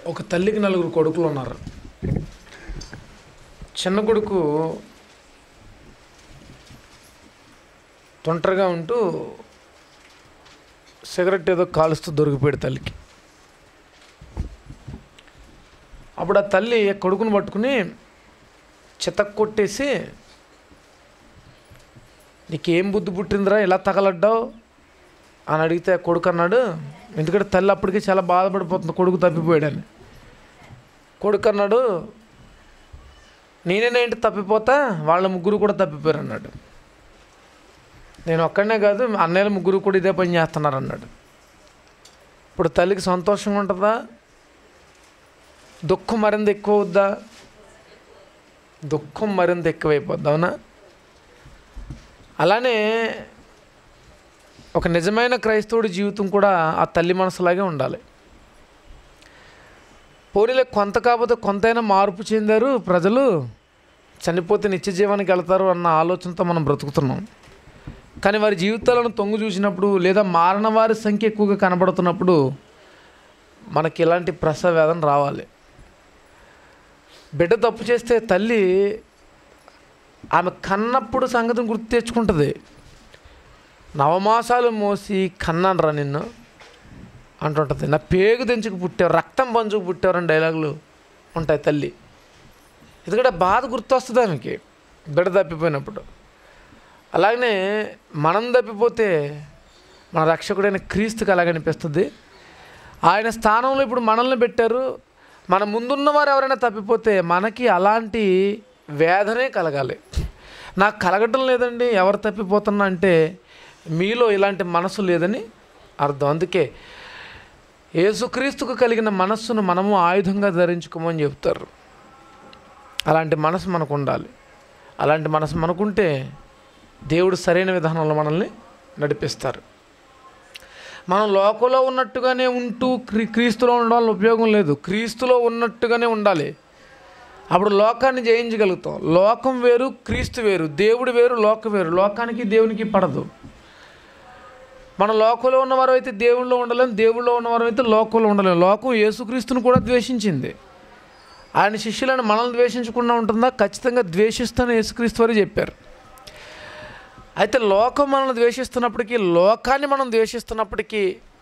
ఒక తల్లికి నలుగురు కొడుకులు ఉన్నారు చిన్న కొడుకు తొంటరిగా ఉంటూ సిగరెట్ ఏదో కాలుస్తూ దొరికిపోయాడు తల్లికి అప్పుడు ఆ తల్లి కొడుకుని పట్టుకుని చితక్ కొట్టేసి నీకేం బుద్ధి పుట్టిందిరా ఇలా తగలడ్డావు అని అడిగితే కొడుకు అన్నాడు ఎందుకంటే తల్లి అప్పటికే చాలా బాధపడిపోతుంది కొడుకు తప్పిపోయాడని కొడుకు అన్నాడు నేనేంటి తప్పిపోతా వాళ్ళ ముగ్గురు కూడా తప్పిపోయారు అన్నాడు నేను ఒక్కడనే కాదు అన్నయ్యల ముగ్గురు కూడా ఇదే పని చేస్తున్నారు అన్నాడు ఇప్పుడు తల్లికి సంతోషంగా ఉంటుందా దుఃఖం మరింత ఎక్కువ అవుద్దా దుఃఖం మరింత ఎక్కువైపోద్ది అవునా అలానే ఒక నిజమైన క్రైస్తవుడి జీవితం కూడా ఆ తల్లి మనసులాగే ఉండాలి పోనీలే కొంత కాకపోతే కొంతైనా మార్పు చెందారు ప్రజలు చనిపోతే నిత్య జీవానికి వెళ్తారు అన్న ఆలోచనతో మనం బ్రతుకుతున్నాం కానీ వారి జీవితాలను తొంగు చూసినప్పుడు లేదా మారణ వారి సంఖ్య ఎక్కువగా కనబడుతున్నప్పుడు మనకి ఇలాంటి ప్రసవ వేదన రావాలి బిడ్డ తప్పు చేస్తే తల్లి ఆమె కన్నప్పుడు సంగతిని గుర్తు తెచ్చుకుంటుంది నవమాసాలు మోసి కన్నానరా నిన్ను అంటుంటుంది నా పేగు తెంచుకు పుట్టావు రక్తం పంచుకు పుట్టారని డైలాగులు ఉంటాయి తల్లి ఎందుకంటే బాధ గుర్తొస్తుంది ఆమెకి బిడ్డ తప్పిపోయినప్పుడు అలాగనే మనం తప్పిపోతే మన రక్షకుడైన క్రీస్తుకి అలాగనిపిస్తుంది ఆయన స్థానంలో ఇప్పుడు మనల్ని పెట్టారు మన ముందున్న వారు ఎవరైనా తప్పిపోతే మనకి అలాంటి వేదనే కలగాలి నాకు కలగటం లేదండి ఎవరు తప్పిపోతున్నా అంటే మీలో ఇలాంటి మనసు లేదని అర్థం అందుకే యేసుక్రీస్తుకు కలిగిన మనస్సును మనము ఆయుధంగా ధరించుకోమని చెప్తారు అలాంటి మనసు మనకు ఉండాలి అలాంటి మనసు మనకుంటే దేవుడు సరైన విధానంలో మనల్ని నడిపిస్తారు మనం లోకంలో ఉన్నట్టుగానే ఉంటూ క్రీ క్రీస్తులో ఉండాలని ఉపయోగం లేదు క్రీస్తులో ఉన్నట్టుగానే ఉండాలి అప్పుడు లోకాన్ని జయించగలుగుతాం లోకం వేరు క్రీస్తు వేరు దేవుడు వేరు లోకం వేరు లోకానికి దేవునికి పడదు మన లోకంలో ఉన్నవారు అయితే దేవుళ్ళలో ఉండలేం దేవుళ్ళో ఉన్నవారు అయితే లోకంలో ఉండలేం లోకం యేసుక్రీస్తుని కూడా ద్వేషించింది ఆయన శిష్యులను మనల్ని ద్వేషించకుండా ఉంటుందా ఖచ్చితంగా ద్వేషిస్తానని యేసుక్రీస్తు వారు చెప్పారు అయితే లోకం మనల్ని ద్వేషిస్తున్నప్పటికీ లోకాన్ని మనం ద్వేషిస్తున్నప్పటికీ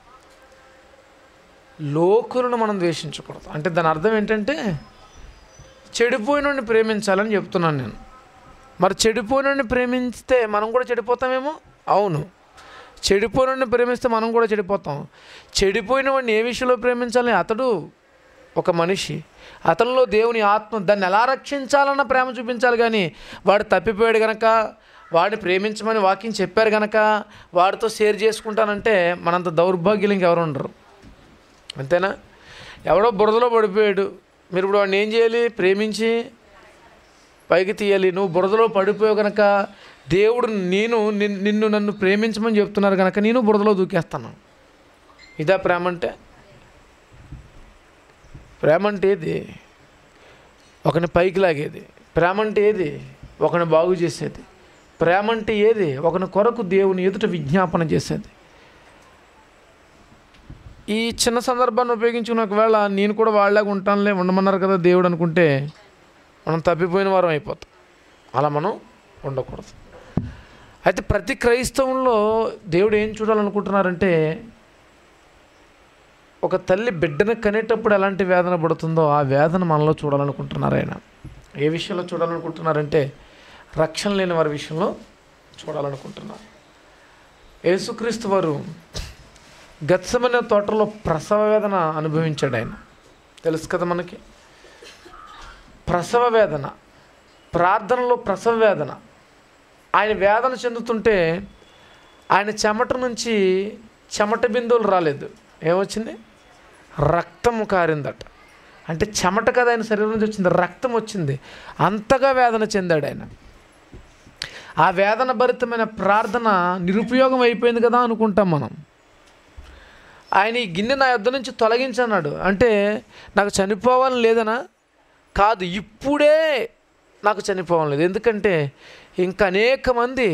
లోకులను మనం ద్వేషించకూడదు అంటే దాని అర్థం ఏంటంటే చెడిపోయినోడిని ప్రేమించాలని చెప్తున్నాను నేను మరి చెడిపోయినోడిని ప్రేమిస్తే మనం కూడా చెడిపోతామేమో అవును చెడిపోయినోడిని ప్రేమిస్తే మనం కూడా చెడిపోతాం చెడిపోయిన వాడిని ఏ విషయంలో ప్రేమించాలి అతడు ఒక మనిషి అతనిలో దేవుని ఆత్మ దాన్ని ఎలా రక్షించాలన్న ప్రేమ చూపించాలి కానీ వాడు తప్పిపోయాడు గనక వాడిని ప్రేమించమని వాక్యం చెప్పారు గనక వాడితో షేర్ చేసుకుంటానంటే మనంత దౌర్భాగ్యులు ఇంకెవరు ఉండరు అంతేనా ఎవడో బురదలో పడిపోయాడు మీరు ఇప్పుడు వాడిని ఏం చేయాలి ప్రేమించి పైకి తీయాలి నువ్వు బురదలో పడిపోయావు కనుక దేవుడు నేను నిన్- నిన్ను నన్ను ప్రేమించమని చెప్తున్నారు కనుక నేను బురదలో దూకేస్తాను ఇదా ప్రేమ అంటే ప్రేమ అంటే ఏది ఒకని పైకి లాగేది ప్రేమ అంటే ఏది ఒకని బాగు చేసేది ప్రేమ అంటే ఏది ఒకని కొరకు దేవుని ఎదుట విజ్ఞాపన చేసేది ఈ చిన్న సందర్భాన్ని ఉపయోగించుకుని ఒకవేళ నేను కూడా వాళ్ళలాగా ఉంటానులే ఉండమన్నారు కదా దేవుడు అనుకుంటే మనం తప్పిపోయిన వారం అయిపోతాం అలా మనం ఉండకూడదు అయితే ప్రతి క్రైస్తవంలో దేవుడు ఏం చూడాలనుకుంటున్నారంటే ఒక తల్లి బిడ్డను కనేటప్పుడు ఎలాంటి వేదన పడుతుందో ఆ వేదన మనలో చూడాలనుకుంటున్నారు ఆయన ఏ విషయంలో చూడాలనుకుంటున్నారంటే రక్షణ లేని వారి విషయంలో చూడాలనుకుంటున్నారు యేసుక్రీస్తు వారు గత్సమనే తోటలో ప్రసవ వేదన అనుభవించాడు ఆయన తెలుసు కదా మనకి ప్రసవ వేదన ప్రార్థనలో ప్రసవ వేదన ఆయన వేదన చెందుతుంటే ఆయన చెమట నుంచి చెమట బిందువులు రాలేదు ఏమొచ్చింది రక్తము కారిందట అంటే చెమట కదా ఆయన శరీరం నుంచి వచ్చింది రక్తం వచ్చింది అంతగా వేదన చెందాడు ఆయన ఆ వేదన భరితమైన ప్రార్థన నిరుపయోగం అయిపోయింది కదా అనుకుంటాం మనం ఆయన ఈ గిన్నె నా యొద్ద నుంచి తొలగించన్నాడు అంటే నాకు చనిపోవాలని లేదనా కాదు ఇప్పుడే నాకు చనిపోవాలి లేదు ఎందుకంటే ఇంకా అనేక మంది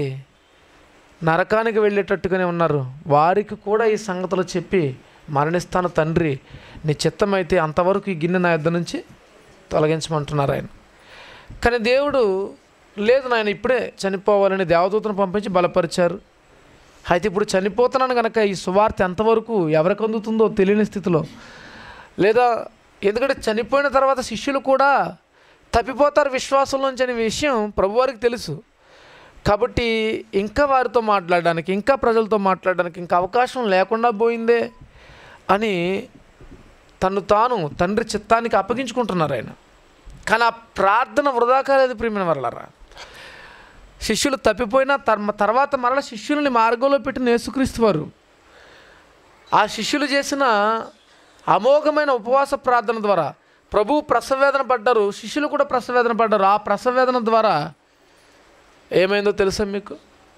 నరకానికి వెళ్ళేటట్టుగానే ఉన్నారు వారికి కూడా ఈ సంగతులు చెప్పి మరణిస్తాను తండ్రి నీ చిత్తమైతే అంతవరకు ఈ గిన్నె నా యొద్ద నుంచి తొలగించమంటున్నారు ఆయన కానీ దేవుడు లేదు నాయన ఇప్పుడే చనిపోవాలని దేవదూతను పంపించి బలపరిచారు అయితే ఇప్పుడు చనిపోతున్నాను కనుక ఈ సువార్త ఎంతవరకు ఎవరికి అందుతుందో తెలియని స్థితిలో లేదా ఎందుకంటే చనిపోయిన తర్వాత శిష్యులు కూడా తప్పిపోతారు విశ్వాసంలోంచి అనే విషయం ప్రభువారికి తెలుసు కాబట్టి ఇంకా వారితో మాట్లాడడానికి ఇంకా ప్రజలతో మాట్లాడడానికి ఇంకా అవకాశం లేకుండా పోయిందే అని తను తాను తండ్రి చిత్తానికి అప్పగించుకుంటున్నారు ఆయన కానీ ఆ ప్రార్థన వృధా కాలేదు ప్రియమైన వరలరా శిష్యులు తప్పిపోయినా తర్మ తర్వాత మరల శిష్యుల్ని మార్గంలో పెట్టిన యేసుక్రీస్తు వారు ఆ శిష్యులు చేసిన అమోఘమైన ఉపవాస ప్రార్థన ద్వారా ప్రభు ప్రసవేదన పడ్డారు శిష్యులు కూడా ప్రసవేదన పడ్డారు ఆ ప్రసవేదన ద్వారా ఏమైందో తెలుసా మీకు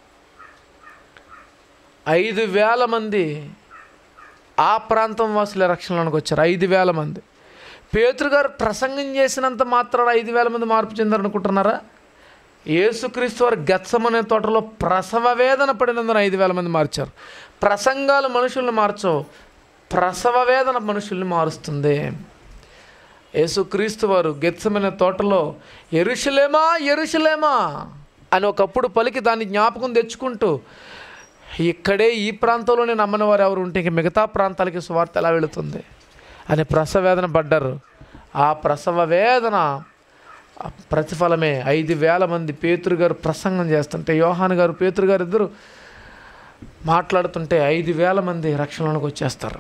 ఐదు వేల మంది ఆ ప్రాంతం వాసుల రక్షణలోనికి వచ్చారు ఐదు వేల మంది పేతురు గారు ప్రసంగం చేసినంత మాత్రాన ఐదు వేల మంది మార్పు చెందారనుకుంటున్నారా యేసుక్రీస్తు వారు గచ్చమనే తోటలో ప్రసవ వేదన పడినందున ఐదు వేల మంది మార్చారు ప్రసంగాలు మనుషుల్ని మార్చవు ప్రసవ వేదన మనుషుల్ని మారుస్తుంది యేసుక్రీస్తు వారు గెత్సమైన తోటలో ఎరుషలేమా ఎరుషలేమా అని ఒకప్పుడు పలికి దాన్ని జ్ఞాపకం తెచ్చుకుంటూ ఇక్కడే ఈ ప్రాంతంలోనే నమ్మని వారు ఎవరు ఉంటే ఇంక మిగతా ప్రాంతాలకి సువార్త ఎలా వెళుతుంది అని ప్రసవ వేదన పడ్డారు ఆ ప్రసవ వేదన ఆ ప్రతిఫలమే ఐదు వేల మంది పేతురు గారు ప్రసంగం చేస్తుంటే యోహాన్ గారు పేతురు గారు ఇద్దరు మాట్లాడుతుంటే ఐదు వేల మంది రక్షణలోకి వచ్చేస్తారు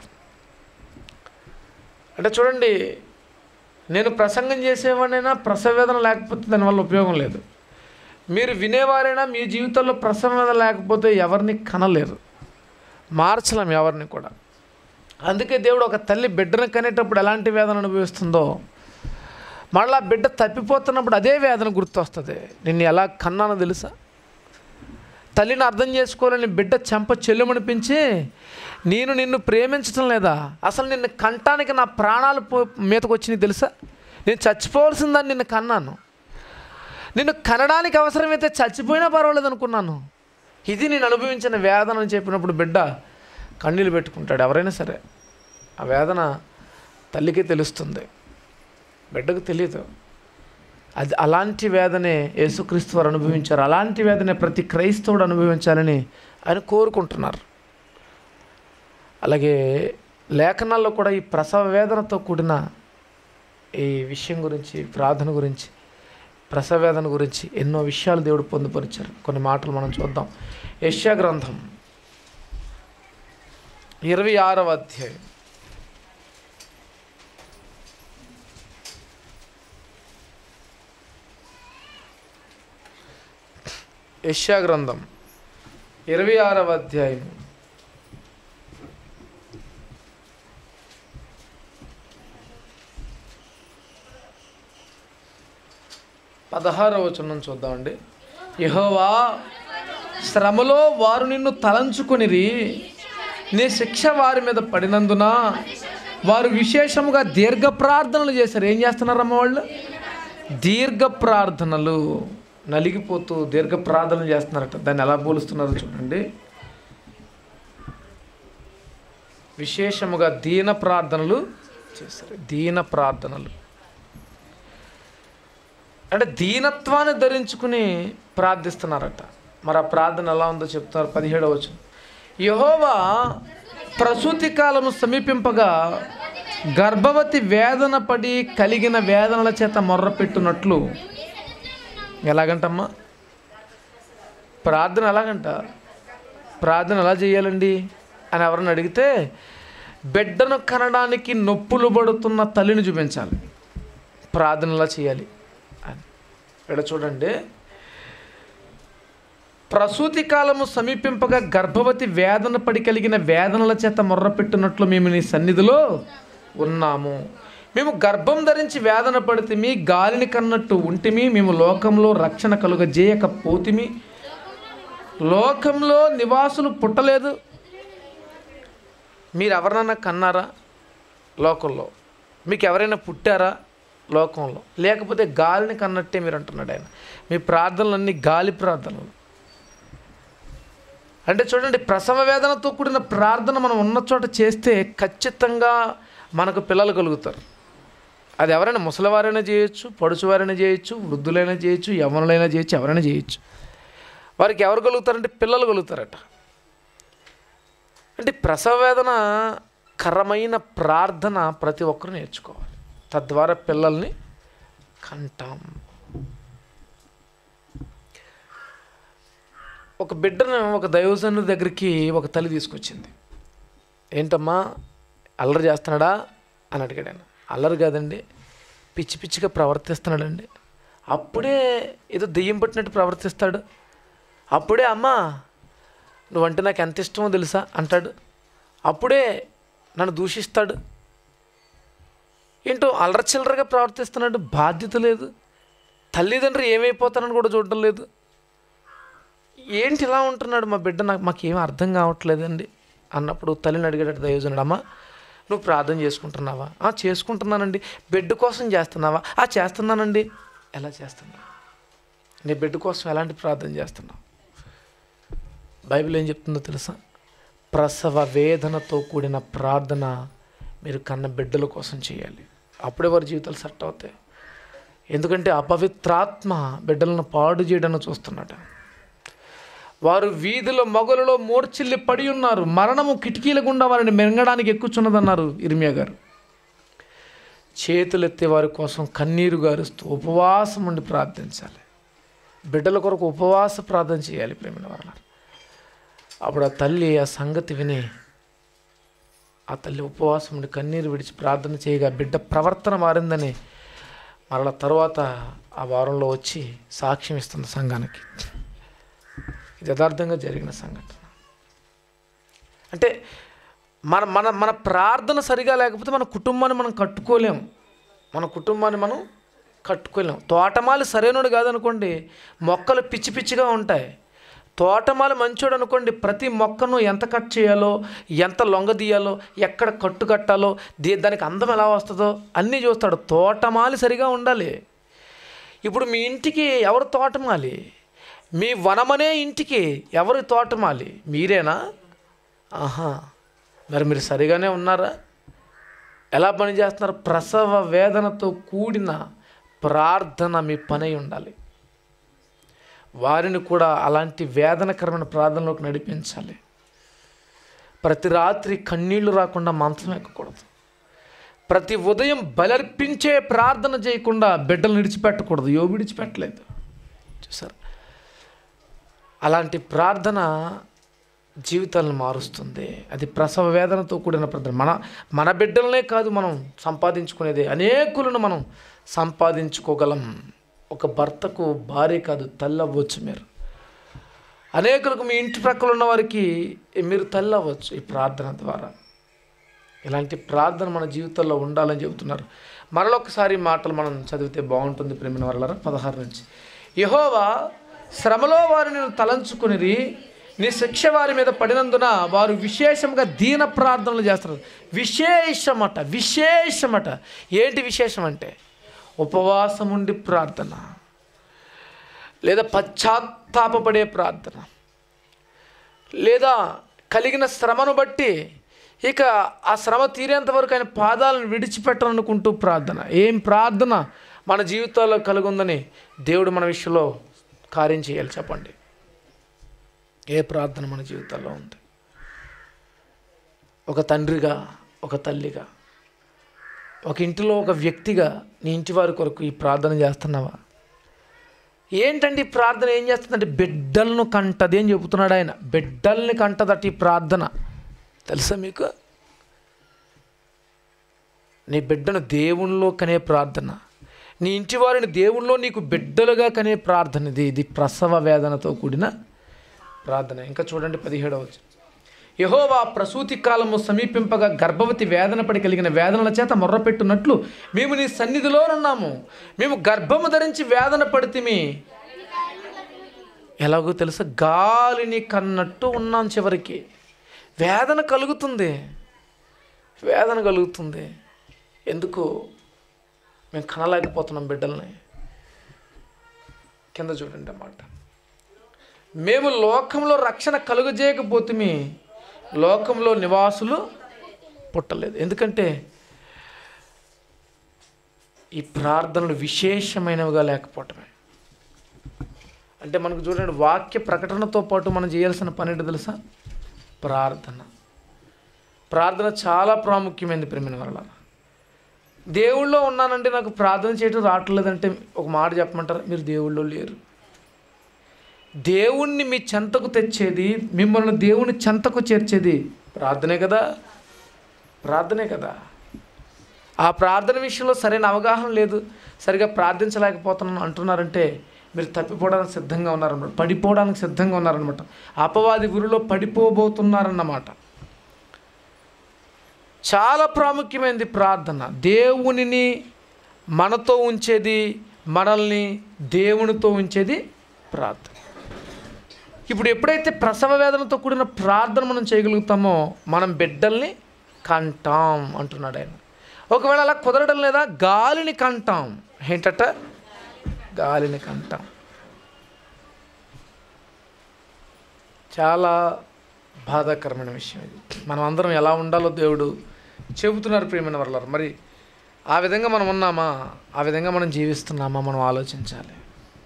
అంటే చూడండి నేను ప్రసంగం చేసేవాడినైనా ప్రసవేదన లేకపోతే దానివల్ల ఉపయోగం లేదు మీరు వినేవారైనా మీ జీవితంలో ప్రసవేదన లేకపోతే ఎవరిని కనలేరు మార్చలేం ఎవరిని కూడా అందుకే దేవుడు ఒక తల్లి బిడ్డను కనేటప్పుడు ఎలాంటి వేదన అనుభవిస్తుందో మళ్ళీ ఆ బిడ్డ తప్పిపోతున్నప్పుడు అదే వేదన గుర్తొస్తుంది నిన్ను ఎలా కన్నానో తెలుసా తల్లిని అర్థం చేసుకోవాలని బిడ్డ చెంప చెల్లుమనిపించి నేను నిన్ను ప్రేమించడం లేదా అసలు నిన్ను కంటానికి నా ప్రాణాలు పో మీదకు వచ్చినాయి తెలుసా నేను చచ్చిపోవాల్సిందని నిన్ను కన్నాను నిన్ను కనడానికి అవసరమైతే చచ్చిపోయినా పర్వాలేదు అనుకున్నాను ఇది నేను అనుభవించిన వేదన అని చెప్పినప్పుడు బిడ్డ కన్నీళ్ళు పెట్టుకుంటాడు ఎవరైనా సరే ఆ వేదన తల్లికి తెలుస్తుంది బిడ్డకు తెలియదు అది అలాంటి వేదనే యేసుక్రీస్తు వారు అనుభవించారు అలాంటి వేదనే ప్రతి క్రైస్తవుడు అనుభవించాలని ఆయన కోరుకుంటున్నారు అలాగే లేఖనాల్లో కూడా ఈ ప్రసవ వేదనతో కూడిన ఈ విషయం గురించి ప్రార్థన గురించి ప్రసవ వేదన గురించి ఎన్నో విషయాలు దేవుడు పొందుపరిచారు కొన్ని మాటలు మనం చూద్దాం యశ్యా గ్రంథం ఇరవై ఆరవ అధ్యాయం యశ్యా గ్రంథం ఇరవై ఆరవ అధ్యాయం పదహారవ వచనం చూద్దామండి యహోవా శ్రమలో వారు నిన్ను తలంచుకొనిరి నీ శిక్ష వారి మీద పడినందున వారు విశేషముగా దీర్ఘ ప్రార్థనలు చేశారు ఏం చేస్తున్నారమ్మ వాళ్ళు దీర్ఘ ప్రార్థనలు నలిగిపోతూ దీర్ఘ ప్రార్థనలు చేస్తున్నారట దాన్ని ఎలా పోలుస్తున్నారో చూడండి విశేషముగా దీన ప్రార్థనలు చేశారు దీన ప్రార్థనలు అంటే దీనత్వాన్ని ధరించుకుని ప్రార్థిస్తున్నారట మరి ఆ ప్రార్థన ఎలా ఉందో చెప్తున్నారు పదిహేడవ వచనం యహోవా ప్రసూతి కాలము సమీపింపగా గర్భవతి వేదన పడి కలిగిన వేదనల చేత మొర్రపెట్టునట్లు ఎలాగంటమ్మా ప్రార్థన ఎలాగంట ప్రార్థన ఎలా చేయాలండి అని ఎవరిని అడిగితే బిడ్డను కనడానికి నొప్పులు పడుతున్న తల్లిని చూపించాలి ప్రార్థన ఎలా చేయాలి అని ఇక్కడ చూడండి ప్రసూతి కాలము సమీపింపగా గర్భవతి వేదన పడి కలిగిన వేదనల చేత మొర్రపెట్టినట్లు మేము నీ సన్నిధిలో ఉన్నాము మేము గర్భం ధరించి వేదన పడితిమి గాలిని కన్నట్టు ఉంటిమి మేము లోకంలో రక్షణ కలుగజేయకపోతిమి లోకంలో నివాసులు పుట్టలేదు మీరు ఎవరినైనా కన్నారా లోకంలో మీకు ఎవరైనా పుట్టారా లోకంలో లేకపోతే గాలిని కన్నట్టే మీరు అంటున్నాడు ఆయన మీ ప్రార్థనలన్నీ గాలి ప్రార్థనలు అంటే చూడండి ప్రసవ వేదనతో కూడిన ప్రార్థన మనం ఉన్న చోట చేస్తే ఖచ్చితంగా మనకు పిల్లలు కలుగుతారు అది ఎవరైనా ముసలివారైనా చేయొచ్చు పడుచువారైనా చేయొచ్చు వృద్ధులైనా చేయొచ్చు యవనులైనా చేయొచ్చు ఎవరైనా చేయొచ్చు వారికి ఎవరు కలుగుతారంటే పిల్లలు కలుగుతారట అంటే ప్రసవ వేదన కరమైన ప్రార్థన ప్రతి ఒక్కరు నేర్చుకోవాలి తద్వారా పిల్లల్ని కంటాం ఒక బిడ్డను ఒక దైవజనుడి దగ్గరికి ఒక తల్లి తీసుకొచ్చింది ఏంటమ్మా అల్లరి చేస్తున్నాడా అని అడిగాడు ఆయన అల్లరి కాదండి పిచ్చి పిచ్చిగా ప్రవర్తిస్తున్నాడండి అప్పుడే ఏదో దెయ్యం పట్టినట్టు ప్రవర్తిస్తాడు అప్పుడే అమ్మా నువ్వంటే నాకు ఎంత ఇష్టమో తెలుసా అంటాడు అప్పుడే నన్ను దూషిస్తాడు ఏంటో అల్లరి చిల్లరగా ప్రవర్తిస్తున్నాడు బాధ్యత లేదు తల్లిదండ్రులు ఏమైపోతానని కూడా చూడడం లేదు ఏంటి ఇలా ఉంటున్నాడు మా బిడ్డ నాకు మాకేం అర్థం కావట్లేదండి అన్నప్పుడు తల్లిని అడిగాడు దయోజనుడు అమ్మ నువ్వు ప్రార్థన చేసుకుంటున్నావా "ఆ, చేసుకుంటున్నానండి బిడ్డ కోసం చేస్తున్నావా ఆ చేస్తున్నానండి ఎలా చేస్తున్నావు నీ బిడ్డ కోసం ఎలాంటి ప్రార్థన చేస్తున్నావు బైబిల్ ఏం చెప్తుందో తెలుసా ప్రసవ వేదనతో కూడిన ప్రార్థన మీరు కన్న బిడ్డల కోసం చేయాలి అప్పుడే వారి జీవితాలు సెట్ అవుతాయి ఎందుకంటే అపవిత్రాత్మ బిడ్డలను పాడు చేయడానికి చూస్తున్నాడు వారు వీధిలో మొగలలో మూర్చిల్లి పడి ఉన్నారు మరణము కిటికీల గుండా వారిని మింగడానికి ఎక్కుచున్నదన్నారు ఇర్మియా గారు చేతులెత్తే వారి కోసం కన్నీరు గారుస్తూ ఉపవాసం ఉండి ప్రార్థించాలి బిడ్డల కొరకు ఉపవాస ప్రార్థన చేయాలి ప్రేమిన వాళ్ళ అప్పుడు ఆ తల్లి ఆ సంగతి విని ఆ తల్లి ఉపవాసం ఉండి కన్నీరు విడిచి ప్రార్థన చేయగా బిడ్డ ప్రవర్తన మారిందని మరల తర్వాత ఆ వారంలో వచ్చి సాక్ష్యం ఇస్తుంది సంఘానికి ఇది యథార్థంగా జరిగిన సంఘటన అంటే మన మన మన ప్రార్థన సరిగా లేకపోతే మన కుటుంబాన్ని మనం కట్టుకోలేం మన కుటుంబాన్ని మనం కట్టుకోలేం తోటమాలి సరైనడు కాదనుకోండి మొక్కలు పిచ్చి పిచ్చిగా ఉంటాయి తోటమాలి మంచోడు అనుకోండి ప్రతి మొక్కను ఎంత కట్ చేయాలో ఎంత లొంగదీయాలో ఎక్కడ కట్టు కట్టాలో దీ దానికి అందం ఎలా వస్తుందో అన్నీ చూస్తాడు తోటమాలి సరిగా ఉండాలి ఇప్పుడు మీ ఇంటికి ఎవరు తోటమాలి మీ వనమనే ఇంటికి ఎవరు తోటమాలి మీరేనా ఆహా మరి మీరు సరిగానే ఉన్నారా ఎలా పని చేస్తున్నారు ప్రసవ వేదనతో కూడిన ప్రార్థన మీ పని అయి ఉండాలి వారిని కూడా అలాంటి వేదనకరమైన ప్రార్థనలోకి నడిపించాలి ప్రతి రాత్రి కన్నీళ్లు రాకుండా మంచం ఎక్కకూడదు ప్రతి ఉదయం బలర్పించే ప్రార్థన చేయకుండా బిడ్డలు విడిచిపెట్టకూడదు యో విడిచిపెట్టలేదు చూసారు అలాంటి ప్రార్థన జీవితాలను మారుస్తుంది అది ప్రసవ వేదనతో కూడిన ప్రార్థన మన మన బిడ్డలనే కాదు మనం సంపాదించుకునేది అనేకులను మనం సంపాదించుకోగలం ఒక భర్తకు భార్య కాదు తల్లి అవ్వచ్చు మీరు అనేకులకు మీ ఇంటి ప్రక్కల ఉన్న వారికి మీరు తల్లి అవ్వచ్చు ఈ ప్రార్థన ద్వారా ఇలాంటి ప్రార్థన మన జీవితంలో ఉండాలని చెబుతున్నారు మరొకసారి మాటలు మనం చదివితే బాగుంటుంది ప్రేమిన వరలరా పదహారు నుంచి యహోవా శ్రమలో వారిని తలంచుకునిరి నీ శిక్ష వారి మీద పడినందున వారు విశేషంగా దీన ప్రార్థనలు చేస్తున్నారు విశేషమట విశేషమట ఏంటి విశేషం అంటే ఉపవాసం ఉండి ప్రార్థన లేదా పశ్చాత్తాపపడే ప్రార్థన లేదా కలిగిన శ్రమను బట్టి ఇక ఆ శ్రమ తీరేంత వరకు ఆయన పాదాలను విడిచిపెట్టాలనుకుంటూ ప్రార్థన ఏం ప్రార్థన మన జీవితాల్లో కలిగి ఉందని దేవుడు మన విషయంలో కార్యం చేయాలి చెప్పండి ఏ ప్రార్థన మన జీవితాల్లో ఉంది ఒక తండ్రిగా ఒక తల్లిగా ఒక ఇంటిలో ఒక వ్యక్తిగా నీ ఇంటి వారి కొరకు ఈ ప్రార్థన చేస్తున్నావా ఏంటండి ఈ ప్రార్థన ఏం చేస్తుందంటే బిడ్డలను కంటది అని చెబుతున్నాడు ఆయన బిడ్డల్ని కంటదట ఈ ప్రార్థన తెలుసా మీకు నీ బిడ్డను దేవునిలో కనే ప్రార్థన నీ ఇంటి వారిని దేవునిలో నీకు బిడ్డలుగా కనే ప్రార్థన ఇది ఇది ప్రసవ వేదనతో కూడిన ప్రార్థన ఇంకా చూడండి పదిహేడవ వచనం. యెహోవా ప్రసూతి కాలము సమీపింపగా గర్భవతి వేదన పడి కలిగిన వేదనల చేత మొర్రపెట్టున్నట్లు మేము నీ సన్నిధిలోనున్నాము మేము గర్భము ధరించి వేదన పడితిమి ఎలాగో తెలుసా గాలిని కన్నట్టు ఉన్నాం చివరికి వేదన కలుగుతుంది వేదన కలుగుతుంది ఎందుకు మేము కనలేకపోతున్నాం బిడ్డల్ని కింద చూడండి అన్నమాట మేము లోకంలో రక్షణ కలుగజేయకపోతే లోకంలో నివాసులు పుట్టలేదు ఎందుకంటే ఈ ప్రార్థనలు విశేషమైనవిగా లేకపోవటమే అంటే మనకు చూడండి వాక్య ప్రకటనతో పాటు మనం చేయాల్సిన పని ఏంటో తెలుసా ప్రార్థన ప్రార్థన చాలా ప్రాముఖ్యమైనది ప్రేమిన వల్ల దేవుళ్ళో ఉన్నానంటే నాకు ప్రార్థన చేయడం రావట్లేదంటే ఒక మాట చెప్పమంటారా మీరు దేవుళ్ళో లేరు దేవుణ్ణి మీ చెంతకు తెచ్చేది మిమ్మల్ని దేవుని చెంతకు చేర్చేది ప్రార్థనే కదా ప్రార్థనే కదా ఆ ప్రార్థన విషయంలో సరైన అవగాహన లేదు సరిగా ప్రార్థించలేకపోతున్నాను అంటున్నారంటే మీరు తప్పిపోవడానికి సిద్ధంగా ఉన్నారన్నమాట పడిపోవడానికి సిద్ధంగా ఉన్నారన్నమాట అపవాది గురిలో పడిపోబోతున్నారన్నమాట చాలా ప్రాముఖ్యమైనది ప్రార్థన దేవునిని మనతో ఉంచేది మనల్ని దేవునితో ఉంచేది ప్రార్థన ఇప్పుడు ఎప్పుడైతే ప్రసవ వేదనతో కూడిన ప్రార్థన మనం చేయగలుగుతామో మనం బిడ్డల్ని కంటాం అంటున్నాడు ఆయన ఒకవేళ అలా కుదరడం లేదా గాలిని కంటాం ఏంటట గాలిని కంటాం చాలా బాధాకరమైన విషయం ఇది మనం అందరం ఎలా ఉండాలో దేవుడు చెబుతున్నారు ప్రియమైన వర్లారు మరి ఆ విధంగా మనం ఉన్నామా ఆ విధంగా మనం జీవిస్తున్నామా మనం ఆలోచించాలి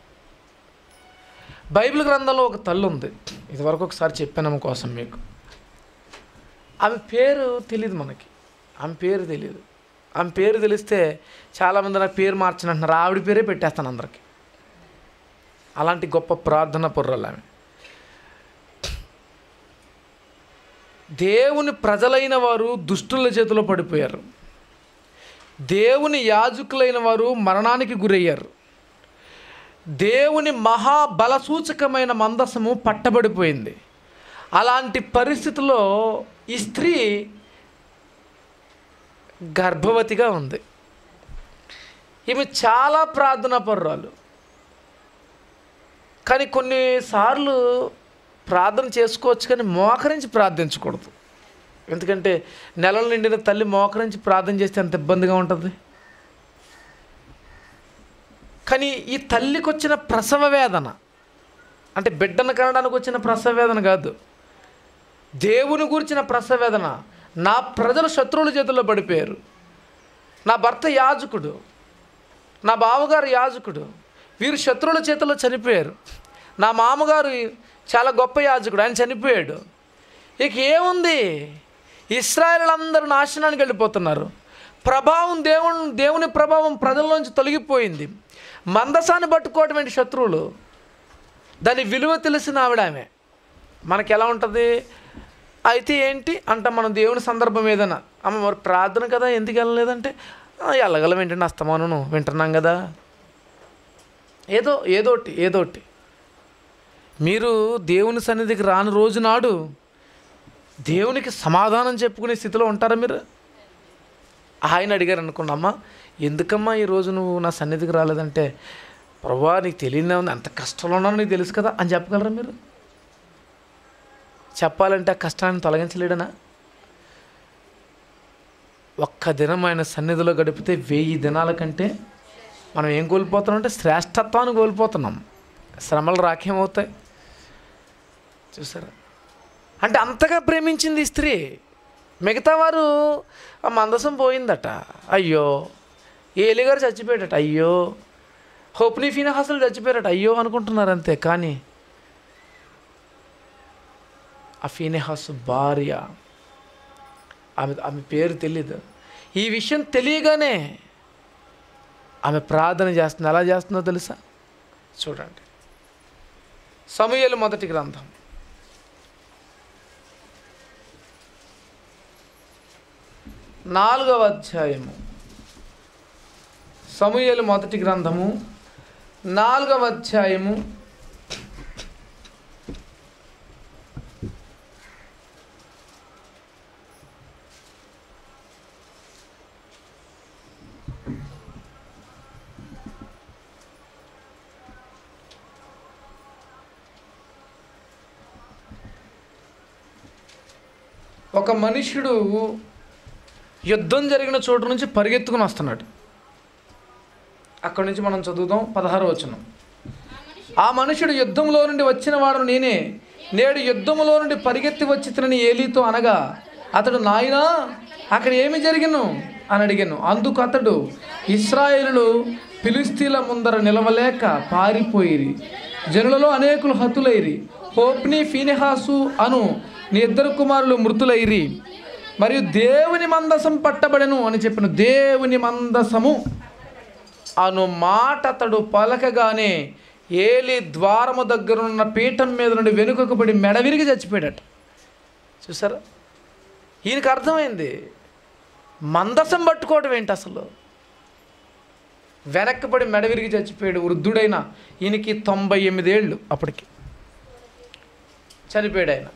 బైబిల్ గ్రంథంలో ఒక తల్లి ఉంది ఇదివరకు ఒకసారి చెప్పాను కోసం మీకు ఆమె పేరు తెలియదు మనకి ఆమె పేరు తెలియదు ఆమె పేరు తెలిస్తే చాలామంది నాకు పేరు మార్చని అంటున్నారు ఆవిడ పేరే పెట్టేస్తాను అందరికి అలాంటి గొప్ప ప్రార్థన పొర్రలు ఆమె దేవుని ప్రజలైన వారు దుష్టుల చేతిలో పడిపోయారు దేవుని యాజకులైన వారు మరణానికి గురయ్యారు దేవుని మహాబల సూచకమైన మందసము పట్టబడిపోయింది అలాంటి పరిస్థితిలో ఈ స్త్రీ గర్భవతిగా ఉంది ఈమె చాలా ప్రార్థనా పర్రాలు కానీ కొన్నిసార్లు ప్రార్థన చేసుకోవచ్చు కానీ మోకరించి ప్రార్థించకూడదు ఎందుకంటే నెలలు నిండిన తల్లి మోకరించి ప్రార్థన చేస్తే ఎంత ఇబ్బందిగా ఉంటుంది కానీ ఈ తల్లికి వచ్చిన ప్రసవ వేదన అంటే బిడ్డను కనడానికి వచ్చిన ప్రసవ వేదన కాదు దేవుని గురించిన ప్రసవ వేదన నా ప్రజలు శత్రువుల చేతుల్లో పడిపోయారు నా భర్త యాజకుడు నా బావగారు యాజకుడు వీరు శత్రువుల చేతుల్లో చనిపోయారు నా మామగారు చాలా గొప్ప యాజకుడు ఆయన చనిపోయాడు ఇక ఏముంది ఇస్రాయల్ అందరూ నాశనానికి వెళ్ళిపోతున్నారు ప్రభావం దేవుని దేవుని ప్రభావం ప్రజల్లోంచి తొలగిపోయింది మందసాన్ని పట్టుకోవటం ఏంటి శత్రువులు దాని విలువ తెలిసిన ఆవిడ ఆమె మనకి ఎలా ఉంటుంది అయితే ఏంటి అంట మనం దేవుని సందర్భం ఏదైనా అమ్మ మరి ప్రార్థన కదా ఎందుకు వెళ్ళలేదంటే "ఆ, వెళ్ళగలం ఏంటంటే అస్తమాను వింటున్నాం కదా ఏదో ఏదోటి ఏదోటి మీరు దేవుని సన్నిధికి రాని రోజు నాడు దేవునికి సమాధానం చెప్పుకునే స్థితిలో ఉంటారా మీరు ఆయన అడిగారు అనుకున్నామ్మా ఎందుకమ్మా ఈరోజు నువ్వు నా సన్నిధికి రాలేదంటే ప్రభా నీకు తెలియదే ఉంది అంత కష్టంలో ఉన్నానో నీకు తెలుసు కదా అని చెప్పగలరా మీరు చెప్పాలంటే ఆ కష్టాన్ని తొలగించలేడనా ఒక్క దినం ఆయన సన్నిధిలో గడిపితే వెయ్యి దినాల కంటే మనం ఏం కోల్పోతున్నాం అంటే శ్రేష్టత్వాన్ని కోల్పోతున్నాం శ్రమలు రాకేమవుతాయి చూసారా అంటే అంతగా ప్రేమించింది ఈ స్త్రీ మిగతా వారు ఆ మందసం పోయిందట అయ్యో ఏలిగారు చచ్చిపోయాడట అయ్యో హోప్ని ఫీనహాసులు చచ్చిపోయారట అయ్యో అనుకుంటున్నారు అంతే కానీ ఆ ఫీనెహాస్ భార్య ఆమె ఆమె పేరు తెలీదు ఈ విషయం తెలియగానే ఆమె ప్రార్థన చేస్తుంది ఎలా చేస్తుందో తెలుసా చూడండి సమూయేలు మొదటి గ్రంథం నాలుగవ అధ్యాయము సమూయేలు మొదటి గ్రంథము నాలుగవ అధ్యాయము ఒక మనుష్యుడు యుద్ధం జరిగిన చోటు నుంచి పరిగెత్తుకుని వస్తున్నాడు అక్కడి నుంచి మనం చదువుదాం పదహారు వచనం ఆ మనుషుడు యుద్ధంలో నుండి వచ్చిన వాడు నేనే నేడు యుద్ధములో నుండి పరిగెత్తి వచ్చి తినని ఏలీతో అనగా అతడు నాయనా అక్కడ ఏమి జరిగిను అని అడిగాను అందుకు అతడు ఇస్రాయేలులు ఫిలిస్తీన్ల ముందర నిలవలేక పారిపోయిరి జనులలో అనేకులు హతులైరి హోప్ని ఫీనెహాసు అను నీ ఇద్దరు కుమారులు మృతులైరి మరియు దేవుని మందసం పట్టబడెను అని చెప్పిన దేవుని మందసము అను మాట అతడు పలకగానే ఏలి ద్వారము దగ్గర ఉన్న పీఠం మీద నుండి వెనుకకు పడి మెడ విరిగి చచ్చిపోయాడట చూసారా ఈయనకి అర్థమైంది మందసం పట్టుకోవడం ఏంటి అసలు వెనక్కబడి మెడ విరిగి చచ్చిపోయాడు వృద్ధుడైన ఈయనకి తొంభై ఎనిమిదేళ్ళు అప్పటికి చనిపోయాడు ఆయన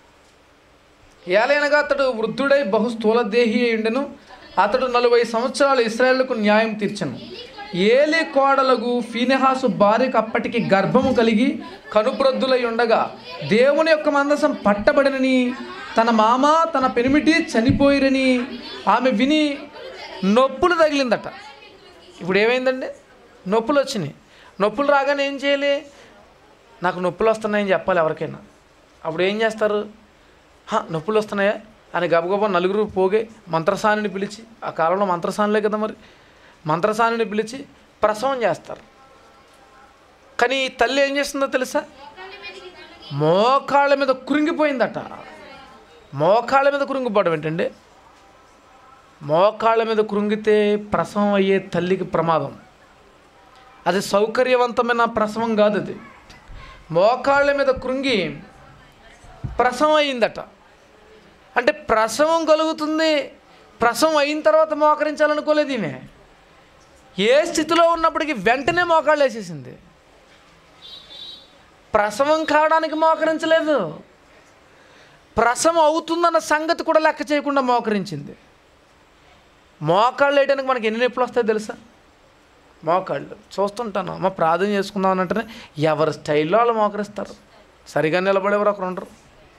ఏలైనగా అతడు వృద్ధుడై బహు స్థూలదేహి అయి ఉండెను అతడు నలభై సంవత్సరాలు ఇస్రాయేళ్లకు న్యాయం తీర్చను ఏలి కోడలకు ఫీనెహాసు భార్యకు అప్పటికి గర్భము కలిగి కనుబ్రద్దులై ఉండగా దేవుని యొక్క మందసం పట్టబడినని తన మామ తన పెనిమిటి చనిపోయిరని ఆమె విని నొప్పులు తగిలిందట ఇప్పుడు ఏమైందండి నొప్పులు వచ్చినాయి నొప్పులు రాగానే ఏం చేయాలి నాకు నొప్పులు వస్తున్నాయని చెప్పాలి ఎవరికైనా అప్పుడు ఏం చేస్తారు "హా, నొప్పులు వస్తున్నాయా అని గబగబా నలుగురు పోగే మంత్రసానిని పిలిచి ఆ కాలంలో మంత్రసానులే కదా మరి మంత్రసానిని పిలిచి ప్రసవం చేస్తారు కానీ ఈ తల్లి ఏం చేస్తుందో తెలుసా మోకాళ్ళ మీద కురింగిపోయిందట మోకాళ్ళ మీద కురింగిపోవడం ఏంటండి మోకాళ్ళ మీద కృంగితే ప్రసవం అయ్యే తల్లికి ప్రమాదం అది సౌకర్యవంతమైన ప్రసవం కాదు అది మోకాళ్ళ మీద కృంగి ప్రసవం అయిందట అంటే ప్రసవం కలుగుతుంది ప్రసవం అయిన తర్వాత మోకరించాలనుకోలేదు ఈమె ఏ స్థితిలో ఉన్నప్పటికీ వెంటనే మోకాళ్ళు వేసేసింది ప్రసవం కావడానికి మోకరించలేదు ప్రసవం అవుతుందన్న సంగతి కూడా లెక్క చేయకుండా మోకరించింది మోకాళ్ళు వేయడానికి మనకి ఎన్ని నొప్పులు వస్తాయో తెలుసా మోకాళ్ళు చూస్తుంటాను అమ్మ ప్రార్థన చేసుకుందాం అని అంటేనే ఎవరి స్టైల్లో వాళ్ళు మోకరిస్తారు సరిగా నిలబడేవారు ఒకరు ఉండరు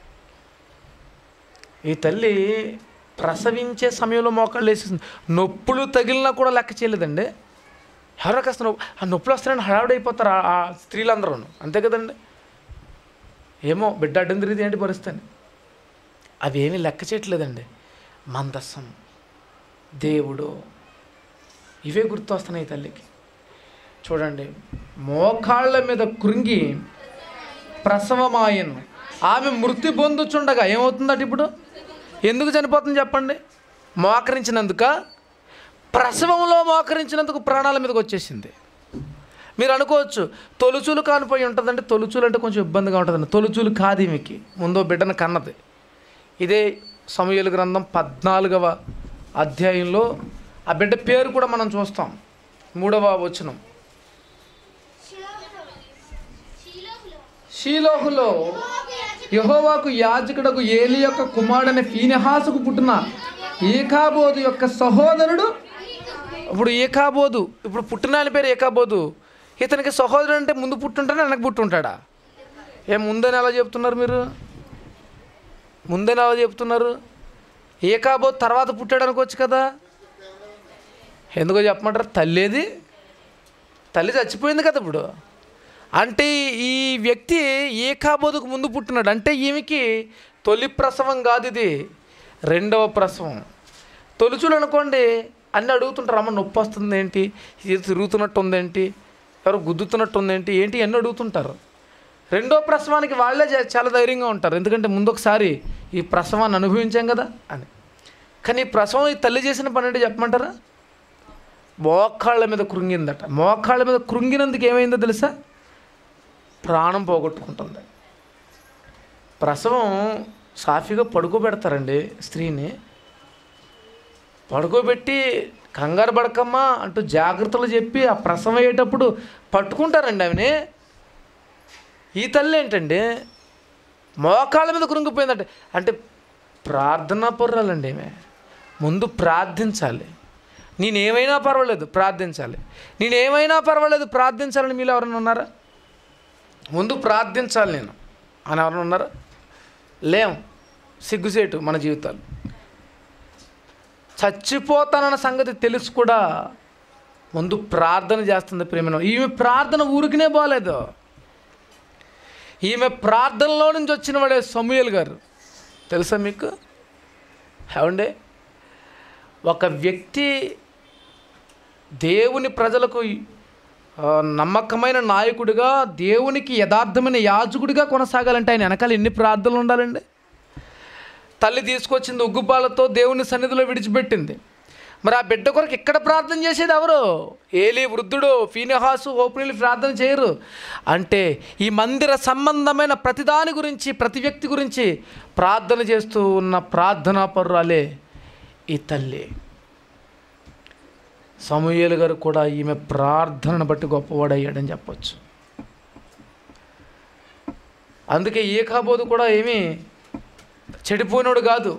ఈ తల్లి ప్రసవించే సమయంలో మోకాళ్ళు వేసేసింది నొప్పులు తగిలినా కూడా లెక్క చేయలేదండి ఎవరో కాస్త నొప్పి ఆ నొప్పులు వస్తారని హడావుడైపోతారు ఆ- ఆ స్త్రీలందరూ అంతే కదండి ఏమో బిడ్డ అడ్డం తిరిగితే ఏంటి పరిస్థితి అవి ఏమీ లెక్క చేయట్లేదండి మందస్సం దేవుడు ఇవే గుర్తొస్తున్నాయి ఈ తల్లికి చూడండి మోకాళ్ళ మీద కృంగి ప్రసవమాయను ఆమె మృతి పొందుచుండగా ఏమవుతుందట ఇప్పుడు ఎందుకు చనిపోతుంది చెప్పండి మోకరించినందుక ప్రసవంలో మోకరించినందుకు ప్రాణాల మీదకి వచ్చేసింది మీరు అనుకోవచ్చు తొలుచులు కానిపోయి ఉంటుందంటే తొలుచులు అంటే కొంచెం ఇబ్బందిగా ఉంటుందండి తొలుచులు కాదు ఈమెకి ముందో బిడ్డను కన్నది ఇదే సమయలు గ్రంథం పద్నాలుగవ అధ్యాయంలో ఆ బిడ్డ పేరు కూడా మనం చూస్తాం మూడవ వచనం షీలోహులో యహోవాకు యాజకుడకు ఏలి యొక్క కుమారుడైన ఫీనెహాసుకు పుట్టిన ఏకాబోధు యొక్క సహోదరుడు ఇప్పుడు ఏకాబోధు ఇప్పుడు పుట్టిన ఆయన పేరు ఏకాబోధు ఇతనికి సహోదరుడు అంటే ముందు పుట్టుంటాడా వెనక పుట్టుంటాడా ఏ ముందని ఎలా చెప్తున్నారు మీరు ముందని ఎలా చెప్తున్నారు ఏకాబోధు తర్వాత పుట్టాడు అనుకోవచ్చు కదా ఎందుకో చెప్పమంటారు తల్లేది తల్లి చచ్చిపోయింది కదా ఇప్పుడు అంటే ఈ వ్యక్తి ఏకాబోధకు ముందు పుట్టినాడు అంటే ఈమెకి తొలి ప్రసవం కాదు ఇది రెండవ ప్రసవం తొలుచులు అనుకోండి అన్నీ అడుగుతుంటారు అమ్మ నొప్పి వస్తుంది ఏంటి ఇది తిరుగుతున్నట్టు ఉందేంటి ఎవరు గుద్దుతున్నట్టు ఉందేంటి ఏంటి అన్నీ అడుగుతుంటారు రెండో ప్రసవానికి వాళ్ళే చా- చాలా ధైర్యంగా ఉంటారు ఎందుకంటే ముందు ఒకసారి ఈ ప్రసవాన్ని అనుభవించాం కదా అని కానీ ఈ ప్రసవం ఈ తల్లి చేసిన పని అంటే చెప్పమంటారా మోకాళ్ళ మీద కృంగిందట మోకాళ్ళ మీద కృంగినందుకు ఏమైందో తెలుసా ప్రాణం పోగొట్టుకుంటుంది ప్రసవం సాఫీగా పడుకోబెడతారండి స్త్రీని పడుకోబెట్టి కంగారు పడకమ్మా అంటూ జాగ్రత్తలు చెప్పి ఆ ప్రసవం అయ్యేటప్పుడు పట్టుకుంటారండి ఆమెని ఈ తల్లి ఏంటండి మోకాళ్ళ మీద కృంగిపోయిందంటే అంటే ప్రార్థనా పొర్రాలండి ఈమె ముందు ప్రార్థించాలి నేనేమైనా పర్వాలేదు ప్రార్థించాలి నేనేమైనా పర్వాలేదు ప్రార్థించాలని మీలో ఎవరైనా ఉన్నారా ముందు ప్రార్థించాలి నేను అని ఎవరైనా ఉన్నారా లేం సిగ్గుసేటు మన జీవితాలు చచ్చిపోతానన్న సంగతి తెలుసు కూడా ముందు ప్రార్థన చేస్తుంది ప్రేమ ఈమె ప్రార్థన ఊరికినే బాగాలేదు ఈమె ప్రార్థనలో నుంచి వచ్చిన వాడే సమూయల్ గారు తెలుసా మీకు ఏమండి ఒక వ్యక్తి దేవుని ప్రజలకు ఆ, నమ్మకమైన నాయకుడిగా దేవునికి యథార్థమైన యాజకుడిగా కొనసాగాలంటే ఆయన వెనకాల ఎన్ని ప్రార్థనలు ఉండాలండి తల్లి తీసుకొచ్చింది ఉగ్గుపాలతో దేవుని సన్నిధిలో విడిచిపెట్టింది మరి ఆ బిడ్డ కొరకు ఇక్కడ ప్రార్థన చేసేది ఎవరు ఏలి వృద్ధుడు ఫీనిహాసు ఓపెనీలు ప్రార్థన చేయరు అంటే ఈ మందిర సంబంధమైన ప్రతిదాని గురించి ప్రతి వ్యక్తి గురించి ప్రార్థన చేస్తూ ఉన్న ప్రార్థనా పరురాలే ఈ తల్లి సమూయేలు గారు కూడా ఈమె ప్రార్థనను బట్టి గొప్పవాడయ్యాడని చెప్పొచ్చు అందుకే ఏ కాబోదు కూడా ఏమీ చెడిపోయినోడు కాదు